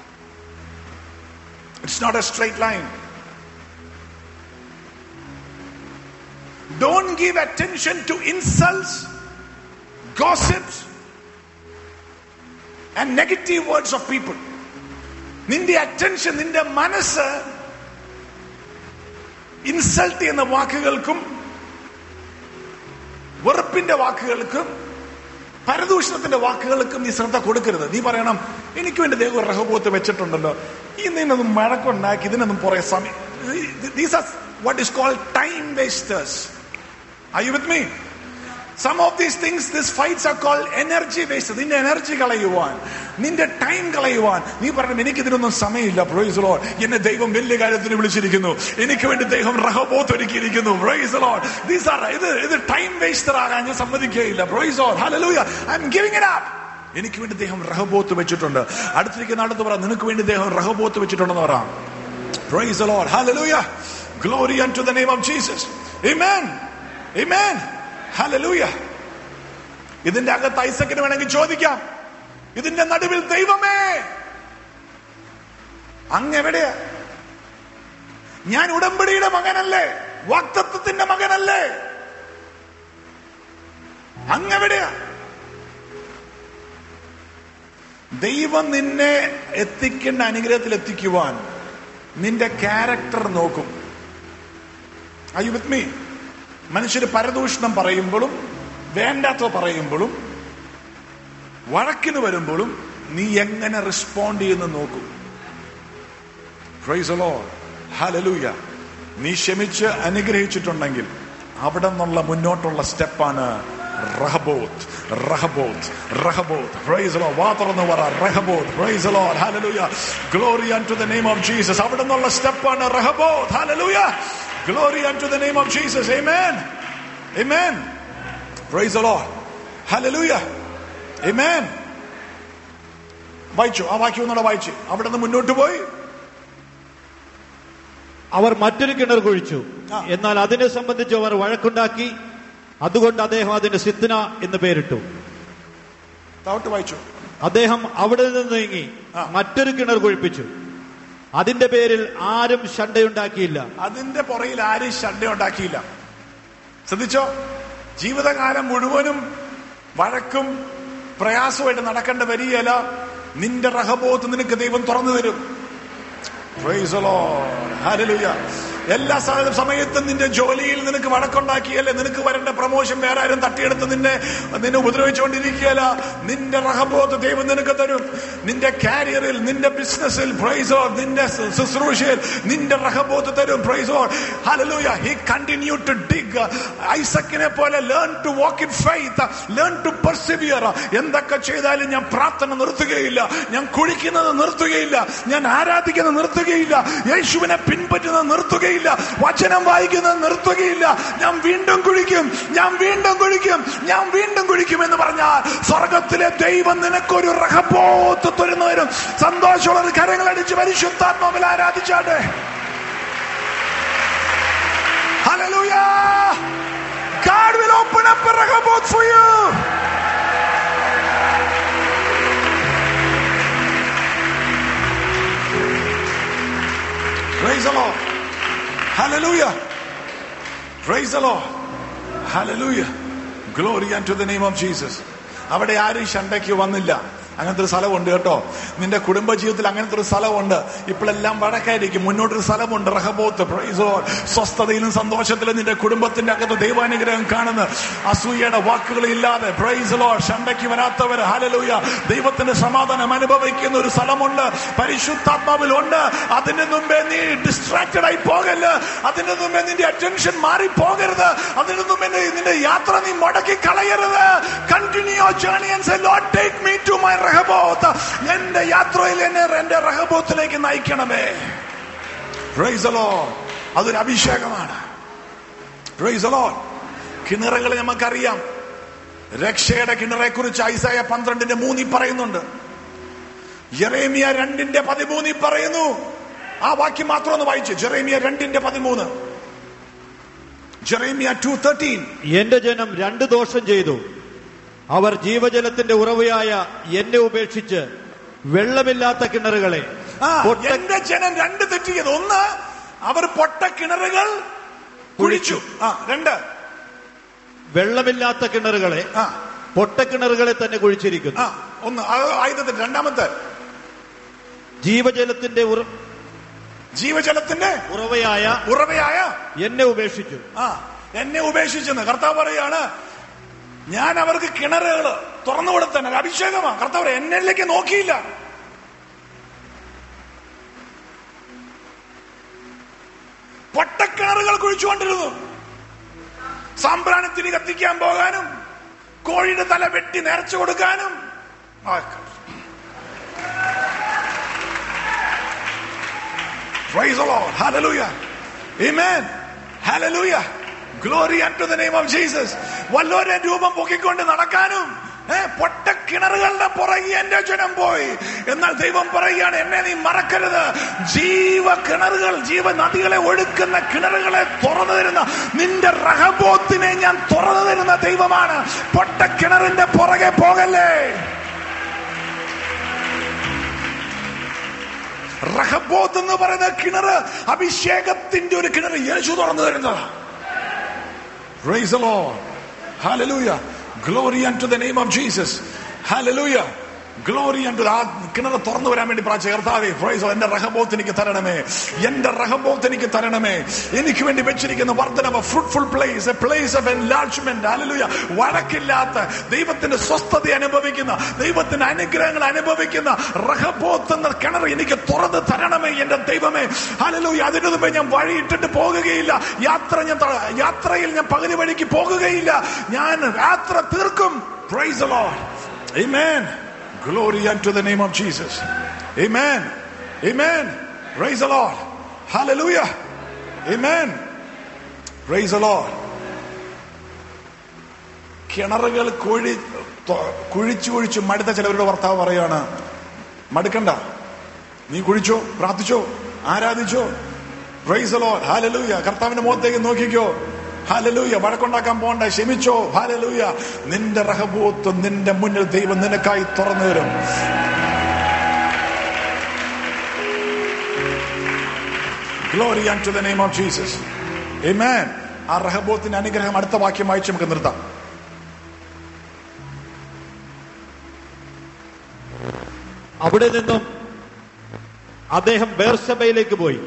it's not a straight line don't give attention to insults gossips and negative words of people നിന്റെ അറ്റൻഷൻ നിന്റെ മനസ്സ് ഇൻസൾട്ട് ചെയ്യുന്ന വാക്കുകൾക്കും വെറുപ്പിന്റെ വാക്കുകൾക്കും പരദൂഷണത്തിന്റെ വാക്കുകൾക്കും നീ ശ്രദ്ധ കൊടുക്കരുത് നീ പറയണം എനിക്ക് വേണ്ടി ദൈവം ഒരു റഹബോത്ത് വെച്ചിട്ടുണ്ടല്ലോ ഈ നിന്നൊന്നും മഴക്കുണ്ടാക്കി ഇതിനൊന്നും പുറകെ സമയം these are what is called time wasters Are you with me? Some of these things, these fights are called energy waste. നിന്റെ എനർജി കളയുവാൻ നിന്റെ ടൈം കളയുവാൻ നീ പറഞ്ഞു എനിക്ക് ഇതിനൊന്നും സമയമില്ല പ്രൊയ്സ് ലോഡ് എന്നെ ദൈവം വലിയ കാര്യത്തിന് വിളിച്ചിരിക്കുന്നു എനിക്ക് വേണ്ടി ദൈവം റഹബോത്ത് ഒരുക്കിയിരിക്കുന്നു പ്രൊയ്സ് ലോഡ് ദീസ് ആർ ഇത് ഇത് ടൈം വേസ്റ്റർ ആകാൻ ഞാൻ സമ്മതിക്കുകയില്ല praise Lord hallelujah I am giving it up എനിക്ക് വേണ്ടി ദൈവം റഹബോത്ത് വെച്ചിട്ടുണ്ട് അടുത്തിരിക്കുന്ന അടുത്ത് പറ നിനക്ക് വേണ്ടി ദൈവം റഹബോത്ത് വെച്ചിട്ടുണ്ടെന്ന് പറയാം Praise the Lord. Hallelujah. Glory unto the name of Jesus. Amen. Amen. Hallelujah. ഇതിന്റെ അകത്ത് ഐസക്കിന് വേണമെങ്കിൽ ചോദിക്കാം ഇതിന്റെ നടുവിൽ ദൈവമേ അങ്ങ് എവിടെയാ ഞാൻ ഉടമ്പടിയുടെ മകനല്ലേ വാക്തത്വത്തിന്റെ മകനല്ലേ അങ്ങെവിടെയാ ദൈവം നിന്നെ എത്തിക്കേണ്ട അനുഗ്രഹത്തിൽ എത്തിക്കുവാൻ നിന്റെ ക്യാരക്ടർ നോക്കും ഐ വിത്ത് മീ മനുഷ്യര് പരദൂഷണം പറയുമ്പോഴും വേണ്ടാത്ത പറയുമ്പോഴും വഴക്കിന് വരുമ്പോഴും നീ എങ്ങനെ റെസ്പോണ്ട് ചെയ്യുന്നു നോക്കും Praise the Lord. Hallelujah. നീ ക്ഷമിച്ച് അനുഗ്രഹിച്ചിട്ടുണ്ടെങ്കിൽ അവിടെ നിന്നുള്ള മുന്നോട്ടുള്ള സ്റ്റെപ്പാണ് Rehoboth Rehoboth Rehoboth praise Lord വാ തുറന്ന് പറ Rehoboth praise Lord hallelujah glory and to the name of Jesus അവിടെ നിന്നുള്ള സ്റ്റെപ്പാണ് Rehoboth hallelujah glory and to the name of Jesus amen amen praise Lord hallelujah amen വായിച്ചു ആ വാക്യം ഒന്നുകൂടെ വായിച്ചു അവിടെ നിന്ന് മുന്നോട്ട് പോയി അവർ മറ്റൊരു കിണർ കുഴിച്ചു ആ. എന്നാൽ അതിനെ സംബന്ധിച്ച് അവർ വഴക്കുണ്ടാക്കി അതുകൊണ്ട് അദ്ദേഹം അതിന് സിദ്ന എന്ന് പേരിട്ടു താവട്ട് വായിച്ചു അദ്ദേഹം അവിടെ നിന്ന് നീങ്ങി ആ. മറ്റൊരു കിണർ കുഴിപ്പിച്ചു അതിന്റെ പേരിൽ ആരും ശണ്ടയുണ്ടാക്കിയില്ല അതിന്റെ പുറയിൽ ആരും ശണ്ട ഉണ്ടാക്കിയില്ല ശ്രദ്ധിച്ചോ ജീവിതകാലം മുഴുവനും വഴക്കും പ്രയാസമായിട്ട് നടക്കേണ്ട വരികയല്ല നിന്റെ റഹബോത്ത് നിനക്ക് ദൈവം തുറന്നു തരും Praise the Lord. Hallelujah. എല്ലാ സ- സമയത്തും നിന്റെ ജോലിയിൽ നിനക്ക് വഴക്കുണ്ടാക്കിയല്ലേ നിനക്ക് വരേണ്ട പ്രമോഷൻ വേറെ ആരും തട്ടിയെടുത്ത് നിന്നെ നിന്നെ ഉപദ്രവിച്ചുകൊണ്ടിരിക്കുകയല്ല നിന്റെ റഹബോത്ത് ദൈവം നിനക്ക് തരും നിന്റെ കാരിയറിൽ നിന്റെ ബിസിനസ്സിൽ പ്രൈസോ നിന്റെ ശു- ശുശ്രൂഷയിൽ നിന്റെ റഹബോത്ത് തരും praise Lord hallelujah he continue to dig ഐസക്കിനെ പോലെ learn to walk in faith learn to persevere എന്തൊക്കെ ചെയ്താലും ഞാൻ പ്രാർത്ഥന നിർത്തുകയില്ല ഞാൻ കുഴിക്കുന്നത് നിർത്തുകയില്ല ഞാൻ ആരാധിക്കുന്നത് നിർത്തുകയില്ല യേശുവിനെ പിൻപറ്റുന്നത് നിർത്തുകയില്ല വചനം വായിക്കുന്നത് നിർത്തുകയില്ല ഞാൻ വീണ്ടും കുഴിക്കും ഞാൻ വീണ്ടും കുഴിക്കും ഞാൻ വീണ്ടും കുഴിക്കും എന്ന് പറഞ്ഞാൽ സ്വർഗത്തിലെ ദൈവം നിനക്കൊരു റഹബോത്ത് തുറന്നു വരും സന്തോഷമുള്ള ഒരു കരങ്ങളടിച്ച് പരിശുദ്ധാത്മാവിൽ ആരാധിച്ചാട്ടെ Hallelujah! God will open up a Rehoboth for you. Praise the Lord. Hallelujah. Praise the Lord. Hallelujah. Glory unto the name of Jesus. അവിടെ ആരും ശണ്ടയ്ക്ക് വന്നില്ല അങ്ങനത്തെ ഒരു സ്ഥലമുണ്ട് കേട്ടോ നിന്റെ കുടുംബ ജീവിതത്തിൽ അങ്ങനത്തെ ഒരു സ്ഥലമുണ്ട് ഇപ്പോഴെല്ലാം വഴക്കായിരിക്കും മുന്നോട്ടൊരു സ്ഥലമുണ്ട് റഹബോത്ത് Praise the Lord. സ്വസ്ഥതയിലും സന്തോഷത്തിലും നിന്റെ കുടുംബത്തിന്റെ അകത്ത് ദൈവാനുഗ്രഹം കാണുന്ന അസൂയയുടെ വാക്കുകൾ ഇല്ലാതെ പ്രൈസ് ലോ ശണ്ടയ്ക്ക് വരാത്തവർ ഹലലൂയ ദൈവത്തിന്റെ സമാധാനം അനുഭവിക്കുന്ന ഒരു സ്ഥലമുണ്ട് പരിശുദ്ധാത്മാവിലുണ്ട് അതിന് മുമ്പേ നീ ഡിസ്ട്രാക്റ്റഡ് ആയി പോകല്ല് അതിന് മുമ്പേ നിന്റെ അറ്റൻഷൻ മാറി പോകരുത് അതിന് മുമ്പേ നീ- നിന്റെ യാത്ര നീ മുടക്കി കളയരുത് continue journey and say Lord take me to my Rehoboth എന്റെ യാത്രയിൽ എന്നെ എന്റെ റഹബോത്തിലേക്ക് നയിക്കണമേ പ്രൈസ് the Lord. അതൊരു അഭിഷേകമാണ് പ്രൈസ് the Lord. കിണറുകൾ നമുക്കറിയാം രക്ഷയുടെ കിണറെ കുറിച്ച് ഐസായ പന്ത്രണ്ടിന്റെ മൂന്നിൽ പറയുന്നുണ്ട് ജെറേമിയ രണ്ടിന്റെ പതിമൂന്നിൽ പറയുന്നു ആ വാക്യം മാത്രം ഒന്ന് വായിച്ചു ജെറേമിയ രണ്ടിന്റെ പതിമൂന്ന് ജെറേമിയ ടു തേർട്ടീൻ എന്റെ ജനം രണ്ട് ദോഷം ചെയ്തു അവർ ജീവജലത്തിന്റെ ഉറവയായ എന്നെ ഉപേക്ഷിച്ച് വെള്ളമില്ലാത്ത കിണറുകളെ ആ പൊട്ട- എന്റെ ജനം രണ്ട് തെറ്റിയത് ഒന്ന് അവർ പൊട്ട കിണറുകൾ കുഴിച്ചു ആ രണ്ട് വെള്ളമില്ലാത്ത കിണറുകളെ ആ പൊട്ടക്കിണറുകളെ തന്നെ കുഴിച്ചിരിക്കുന്നു ആ ഒന്ന് അത് ആയുധത്തിന്റെ രണ്ടാമത്തെ ജീവജലത്തിന്റെ ഉറ- ജീവജലത്തിന്റെ ഉറവയായ ഉറവയായ എന്നെ ഉപേക്ഷിച്ചു ആ എന്നെ ഉപേക്ഷിച്ചെന്ന് കർത്താവ് പറയാണ് ഞാൻ അവർക്ക് കിണറുകൾ തുറന്നു കൊടുത്തന്നെ ഒരു അഭിഷേകമാണ് കർത്താവ് പറയും, എന്നിലേക്ക് നോക്കിയില്ല പൊട്ടക്കിണറുകൾ കുഴിച്ചുകൊണ്ടിരുന്നു സാമ്പ്രാണിത്തിരി കത്തിക്കാൻ പോകാനും കോഴിയുടെ തല വെട്ടി നേർച്ചു കൊടുക്കാനും ആ, Praise the Lord. Hallelujah. Amen. Hallelujah. Glory unto the name of Jesus. വല്ലോരെ രൂപം പൊക്കിക്കൊണ്ട് നടക്കാനും ഏ പൊട്ട കിണറുകളുടെ പുറകെ എന്റെ ജനം പോയി എന്നാൽ ദൈവം പറയുകയാണ് എന്നെ നീ മറക്കരുത് ജീവ കിണറുകൾ ജീവ നദികളെ ഒഴുക്കുന്ന കിണറുകളെ തുറന്നു തരുന്ന നിന്റെ റഹബോത്തിനെ ഞാൻ തുറന്നു തരുന്ന ദൈവമാണ് പൊട്ട കിണറിന്റെ പുറകെ പോകല്ലേ റഹബോത്ത് എന്ന് പറയുന്ന കിണറ് അഭിഷേകത്തിന്റെ ഒരു കിണർ യേശു തുറന്നു തരുന്നത് Praise the Lord. Hallelujah. Glory unto the name of Jesus. Hallelujah. Glory and ആ കിണർ തുറന്നു വരാൻ വേണ്ടി പ്രാച്ച കർത്താവേ പ്രൈസ് എന്റെ റഹബോത്ത് എനിക്ക് തരണമേ എന്റെ റഹബോത്ത് എനിക്ക് തരണമേ എനിക്ക് വേണ്ടി വെച്ചിരിക്കുന്ന വർധനവ് fruitful place a place of enlargement hallelujah വഴക്കില്ലാത്ത ദൈവത്തിന്റെ സ്വസ്ഥത അനുഭവിക്കുന്ന ദൈവത്തിന്റെ അനുഗ്രഹങ്ങൾ അനുഭവിക്കുന്ന റഹബോത്ത് എന്ന കിണർ എനിക്ക് തുറന്ന് തരണമേ എന്റെ ദൈവമേ ഹല്ലേലൂയ അതിനു മുമ്പേ ഞാൻ വഴി ഇട്ടിട്ട് പോകുകയില്ല യാത്ര ഞാൻ ത- യാത്രയിൽ ഞാൻ പകുതി വഴിക്ക് പോകുകയില്ല ഞാൻ യാത്ര തീർക്കും praise the Lord Amen. Glory unto the name of Jesus. Amen. Amen. Praise the Lord. Hallelujah. Amen. Praise the Lord. കിണറുകൾ കുഴി തൊ- കുഴിച്ചു കുഴിച്ചു മടുത്ത ചിലവരുടെ ഭർത്താവ് പറയാണ് മടുക്കണ്ട നീ കുഴിച്ചോ പ്രാർത്ഥിച്ചോ ആരാധിച്ചോ പ്രൈസ് ലോ ഹാലലൂയ കർത്താവിന്റെ മുഖത്തേക്ക് നോക്കിക്കോ ഹാലലൂയ വഴക്കുണ്ടാക്കാൻ പോണ്ട ക്ഷമിച്ചോ ഹാലലൂയ നിന്റെ റഹബൂത്ത് നിന്റെ മുന്നിൽ ദൈവം നിനക്കായി തുറന്നു തരും glory to the name of Jesus Amen. ആ റഹബോത്തിന്റെ അനുഗ്രഹം അടുത്ത വാക്യം വായിച്ച് നമുക്ക് നിർത്താം അവിടെ നിന്നും അദ്ദേഹം ബേർസബയിലേക്ക് പോയി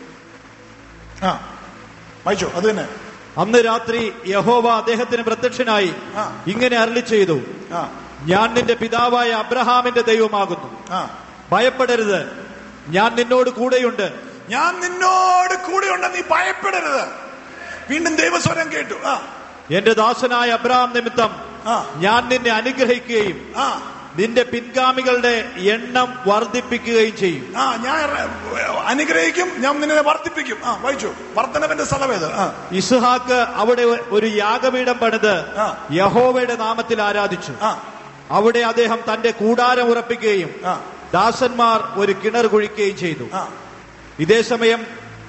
ആ വായിച്ചോ അത് തന്നെ അന്ന് രാത്രി യഹോവ അദ്ദേഹത്തിന് പ്രത്യക്ഷനായി ആ. ഇങ്ങനെ അരളി ചെയ്തു ആ ഞാൻ നിന്റെ പിതാവായ അബ്രഹാമിന്റെ ദൈവമാകുന്നു ആ ഭയപ്പെടരുത് ഞാൻ നിന്നോട് കൂടെയുണ്ട് ഞാൻ നിന്നോട് കൂടെയുണ്ട് നീ ഭയപ്പെടരുത് വീണ്ടും ദൈവസ്വരം കേട്ടു ആ എന്റെ ദാസനായ അബ്രഹാം നിമിത്തം ആ ഞാൻ നിന്നെ അനുഗ്രഹിക്കുകയും ആ നിന്റെ പിൻഗാമികളുടെ എണ്ണം വർദ്ധിപ്പിക്കുകയും ചെയ്യും ആ ഞാൻ അനുഗ്രഹിക്കും ഞാൻ നിന്നെ വർദ്ധിപ്പിക്കും ആ വായിച്ചു വർദ്ധനവിന്റെ സ്ഥലമേത് ആ ഇസ്ഹാക്ക് അവിടെ ഒരു യാഗപീഠം പണിത് ആ. യഹോവയുടെ നാമത്തിൽ ആരാധിച്ചു ആ അവിടെ അദ്ദേഹം തന്റെ കൂടാരം ഉറപ്പിക്കുകയും ആ ദാസന്മാർ ഒരു കിണർ കുഴിക്കുകയും ചെയ്തു ആ ഇതേ സമയം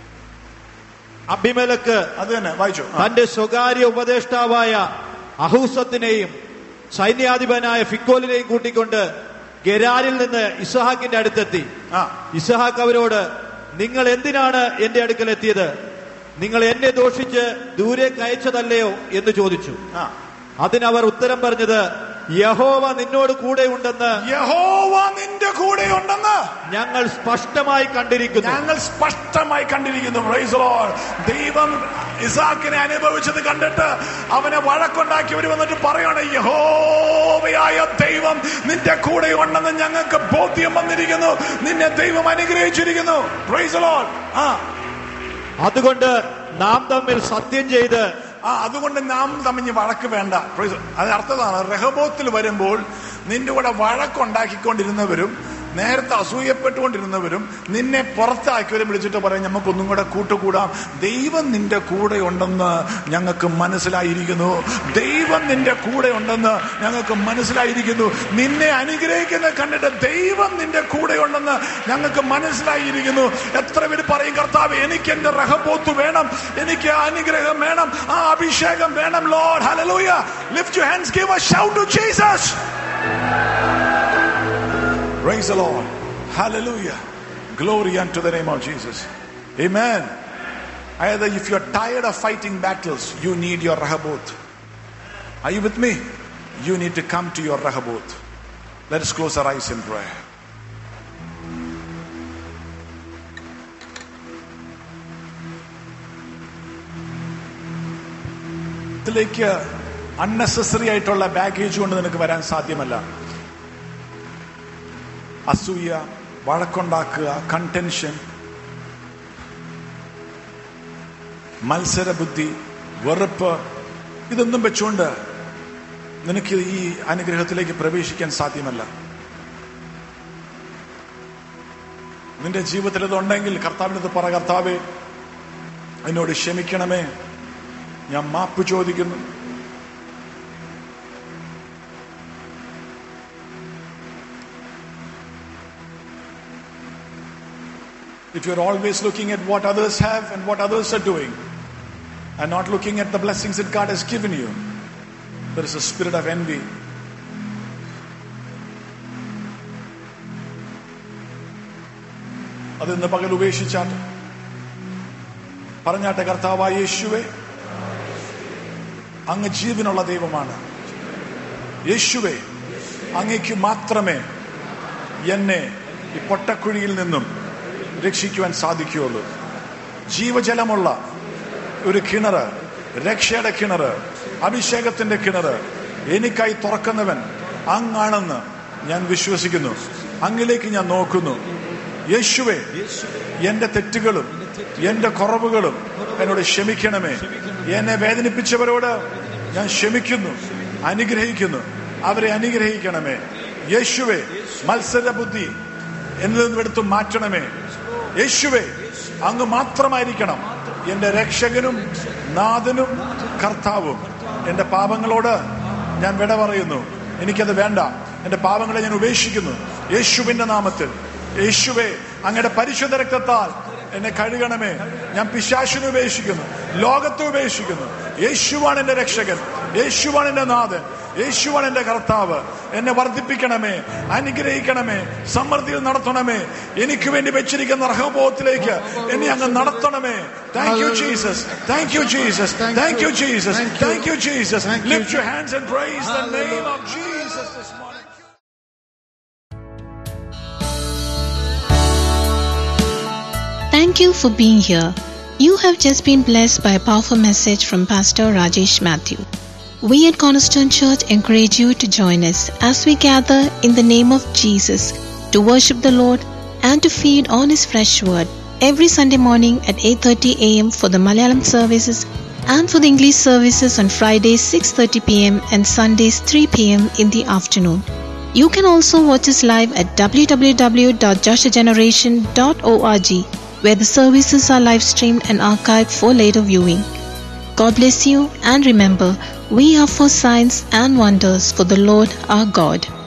അഭിമലക്ക് അത് തന്നെ വായിച്ചു ആ തന്റെ സ്വകാര്യ ഉപദേഷ്ടാവായ അഹൂസത്തിനെയും സൈന്യാധിപനായ ഫിക്കോലിനെയും കൂട്ടിക്കൊണ്ട് ഗരാരിൽ നിന്ന് ഇസഹാക്കിന്റെ അടുത്തെത്തി ആ ഇസഹാക്ക് അവരോട് നിങ്ങൾ എന്തിനാണ് എന്റെ അടുക്കൽ എത്തിയത് നിങ്ങൾ എന്നെ ദോഷിച്ച് ദൂരേക്ക് അയച്ചതല്ലയോ എന്ന് ചോദിച്ചു ആ അതിനവർ ഉത്തരം പറഞ്ഞത് യഹോവ നിന്നോട് കൂടെ ഉണ്ടെന്ന് യഹോവ നിന്റെ കൂടെ ഉണ്ടെന്ന് ഞങ്ങൾ സ്പഷ്ടമായി കണ്ടിരിക്കുന്നു ഞങ്ങൾ സ്പഷ്ടമായി കണ്ടിരിക്കുന്നു Praise the Lord. ദൈവം ഇസാക്കിനെ അനുഭവിച്ചത് കണ്ടിട്ട് അവനെ വഴക്കുണ്ടാക്കിയവർ വന്നിട്ട് പറയണ യഹോവയായ ദൈവം നിന്റെ കൂടെ ഉണ്ടെന്ന് ഞങ്ങൾക്ക് ബോധ്യം വന്നിരിക്കുന്നു നിന്നെ ദൈവം അനുഗ്രഹിച്ചിരിക്കുന്നു Praise the Lord. ആ അതുകൊണ്ട് നാം തമ്മിൽ സത്യം ചെയ്ത് ആ അതുകൊണ്ട് നാം തമ്മിൽ വഴക്ക് വേണ്ട Praise the- അത് അർത്ഥതാണ് റഹബോത്തിൽ വരുമ്പോൾ നിന്റെ കൂടെ വഴക്കുണ്ടാക്കിക്കൊണ്ടിരുന്നവരും നേരത്തെ അസൂയപ്പെട്ടുകൊണ്ടിരുന്നവരും നിന്നെ പുറത്താക്കിയവരും വിളിച്ചിട്ട് പറയും നമുക്കൊന്നും കൂടെ കൂട്ടുകൂടാം ദൈവം നിന്റെ കൂടെ ഉണ്ടെന്ന് ഞങ്ങൾക്ക് മനസ്സിലായിരിക്കുന്നു ദൈവം നിന്റെ കൂടെ ഉണ്ടെന്ന് ഞങ്ങൾക്ക് മനസ്സിലായിരിക്കുന്നു നിന്നെ അനുഗ്രഹിക്കുന്ന കണ്ടിട്ട് ദൈവം നിന്റെ കൂടെ ഉണ്ടെന്ന് ഞങ്ങൾക്ക് മനസ്സിലായിരിക്കുന്നു എത്ര പേര് പറയും കർത്താവ് എനിക്ക് എന്റെ റഹബോത്ത് വേണം എനിക്ക് ആ അനുഗ്രഹം വേണം ആ അഭിഷേകം വേണം Lord hallelujah lift your hands give a shout to Jesus Praise the Lord. Hallelujah. Glory unto the name of Jesus. Amen. Either if you're tired of fighting battles, you need your Rehoboth. Are you with me? You need to come to your Rehoboth. Let us close our eyes in prayer. ത്തിലേക്ക് unnecessary ആയിട്ടുള്ള baggage കൊണ്ട് നിനക്ക് വരാൻ സാധ്യമല്ല അസൂയ വഴക്കുണ്ടാക്കുക കൺടെൻഷൻ മത്സരബുദ്ധി വെറുപ്പ് ഇതൊന്നും വെച്ചുകൊണ്ട് നിനക്ക് ഈ അനുഗ്രഹത്തിലേക്ക് പ്രവേശിക്കാൻ സാധ്യമല്ല നിന്റെ ജീവിതത്തിൽ ഇതുണ്ടെങ്കിൽ കർത്താവിനത് പറ കർത്താവേ എന്നോട് ക്ഷമിക്കണമേ ഞാൻ മാപ്പ് ചോദിക്കുന്നു if you're always looking at what others have and what others are doing and not looking at the blessings that God has given you, there is a spirit of envy. അത് ഇന്ന് പകൽ ഉപേക്ഷിച്ചാട്ടെ പറഞ്ഞാട്ടെ കർത്താവായ യേശുവെ അങ്ങ് ജീവനുള്ള ദൈവമാണ് യേശുവെ അങ്ങയ്ക്ക് മാത്രമേ എന്നെ ഈ പൊട്ടക്കുഴിയിൽ നിന്നും രക്ഷിക്കുവാൻ സാധിക്കുകയുള്ളൂ ജീവജലമുള്ള ഒരു കിണറ് രക്ഷയുടെ കിണറ് അഭിഷേകത്തിന്റെ കിണറ് എനിക്കായി തുറക്കുന്നവൻ അങ്ങാണെന്ന് ഞാൻ വിശ്വസിക്കുന്നു അങ്ങിലേക്ക് ഞാൻ നോക്കുന്നു യേശുവെ എന്റെ തെറ്റുകളും എന്റെ കുറവുകളും എന്നോട് ക്ഷമിക്കണമേ എന്നെ വേദനിപ്പിച്ചവരോട് ഞാൻ ക്ഷമിക്കുന്നു അനുഗ്രഹിക്കുന്നു അവരെ അനുഗ്രഹിക്കണമേ യേശുവെ മത്സര ബുദ്ധി എന്നിൽ നിന്നും എടുത്തു മാറ്റണമേ യേശുവെ അങ്ങ് മാത്രമായിരിക്കണം എന്റെ രക്ഷകനും നാഥനും കർത്താവും എന്റെ പാപങ്ങളോട് ഞാൻ വിട പറയുന്നു എനിക്കത് വേണ്ട എന്റെ പാപങ്ങളെ ഞാൻ ഉപേക്ഷിക്കുന്നു യേശുവിന്റെ നാമത്തിൽ യേശുവെ അങ്ങയുടെ പരിശുദ്ധ രക്തത്താൽ എന്നെ കഴുകണമേ ഞാൻ പിശാശിനെ ഉപേക്ഷിക്കുന്നു ലോകത്തെ ഉപേക്ഷിക്കുന്നു യേശുവാണ് എന്റെ രക്ഷകൻ യേശുവാണ് എന്റെ നാഥൻ യേശുവാണ് എന്റെ കർത്താവ് എന്നെ വർദ്ധിപ്പിക്കണമേ അനുഗ്രഹിക്കണമേ സമൃദ്ധിയിൽ നടത്തണമേ എനിക്ക് വേണ്ടി വെച്ചിരിക്കുന്ന റഹബോധത്തിലേക്ക് എന്നെ അങ്ങ് നടത്തണമേ thank you Jesus thank you Jesus thank you Jesus thank you Jesus lift your hands and praise the name of Jesus this morning Thank you for being here. You have just been blessed by a powerful message from Pastor Rajesh Matthew. We at Cornerstone Church encourage you to join us as we gather in the name of Jesus to worship the Lord and to feed on his fresh word every Sunday morning at 8:30 a.m. for the Malayalam services and for the English services on Fridays 6:30 p.m. and Sundays 3 p.m. in the afternoon. You can also watch us live at www.joshageneration.org where the services are live streamed and archived for later viewing. God bless you and remember, we are for signs and wonders for the Lord our God.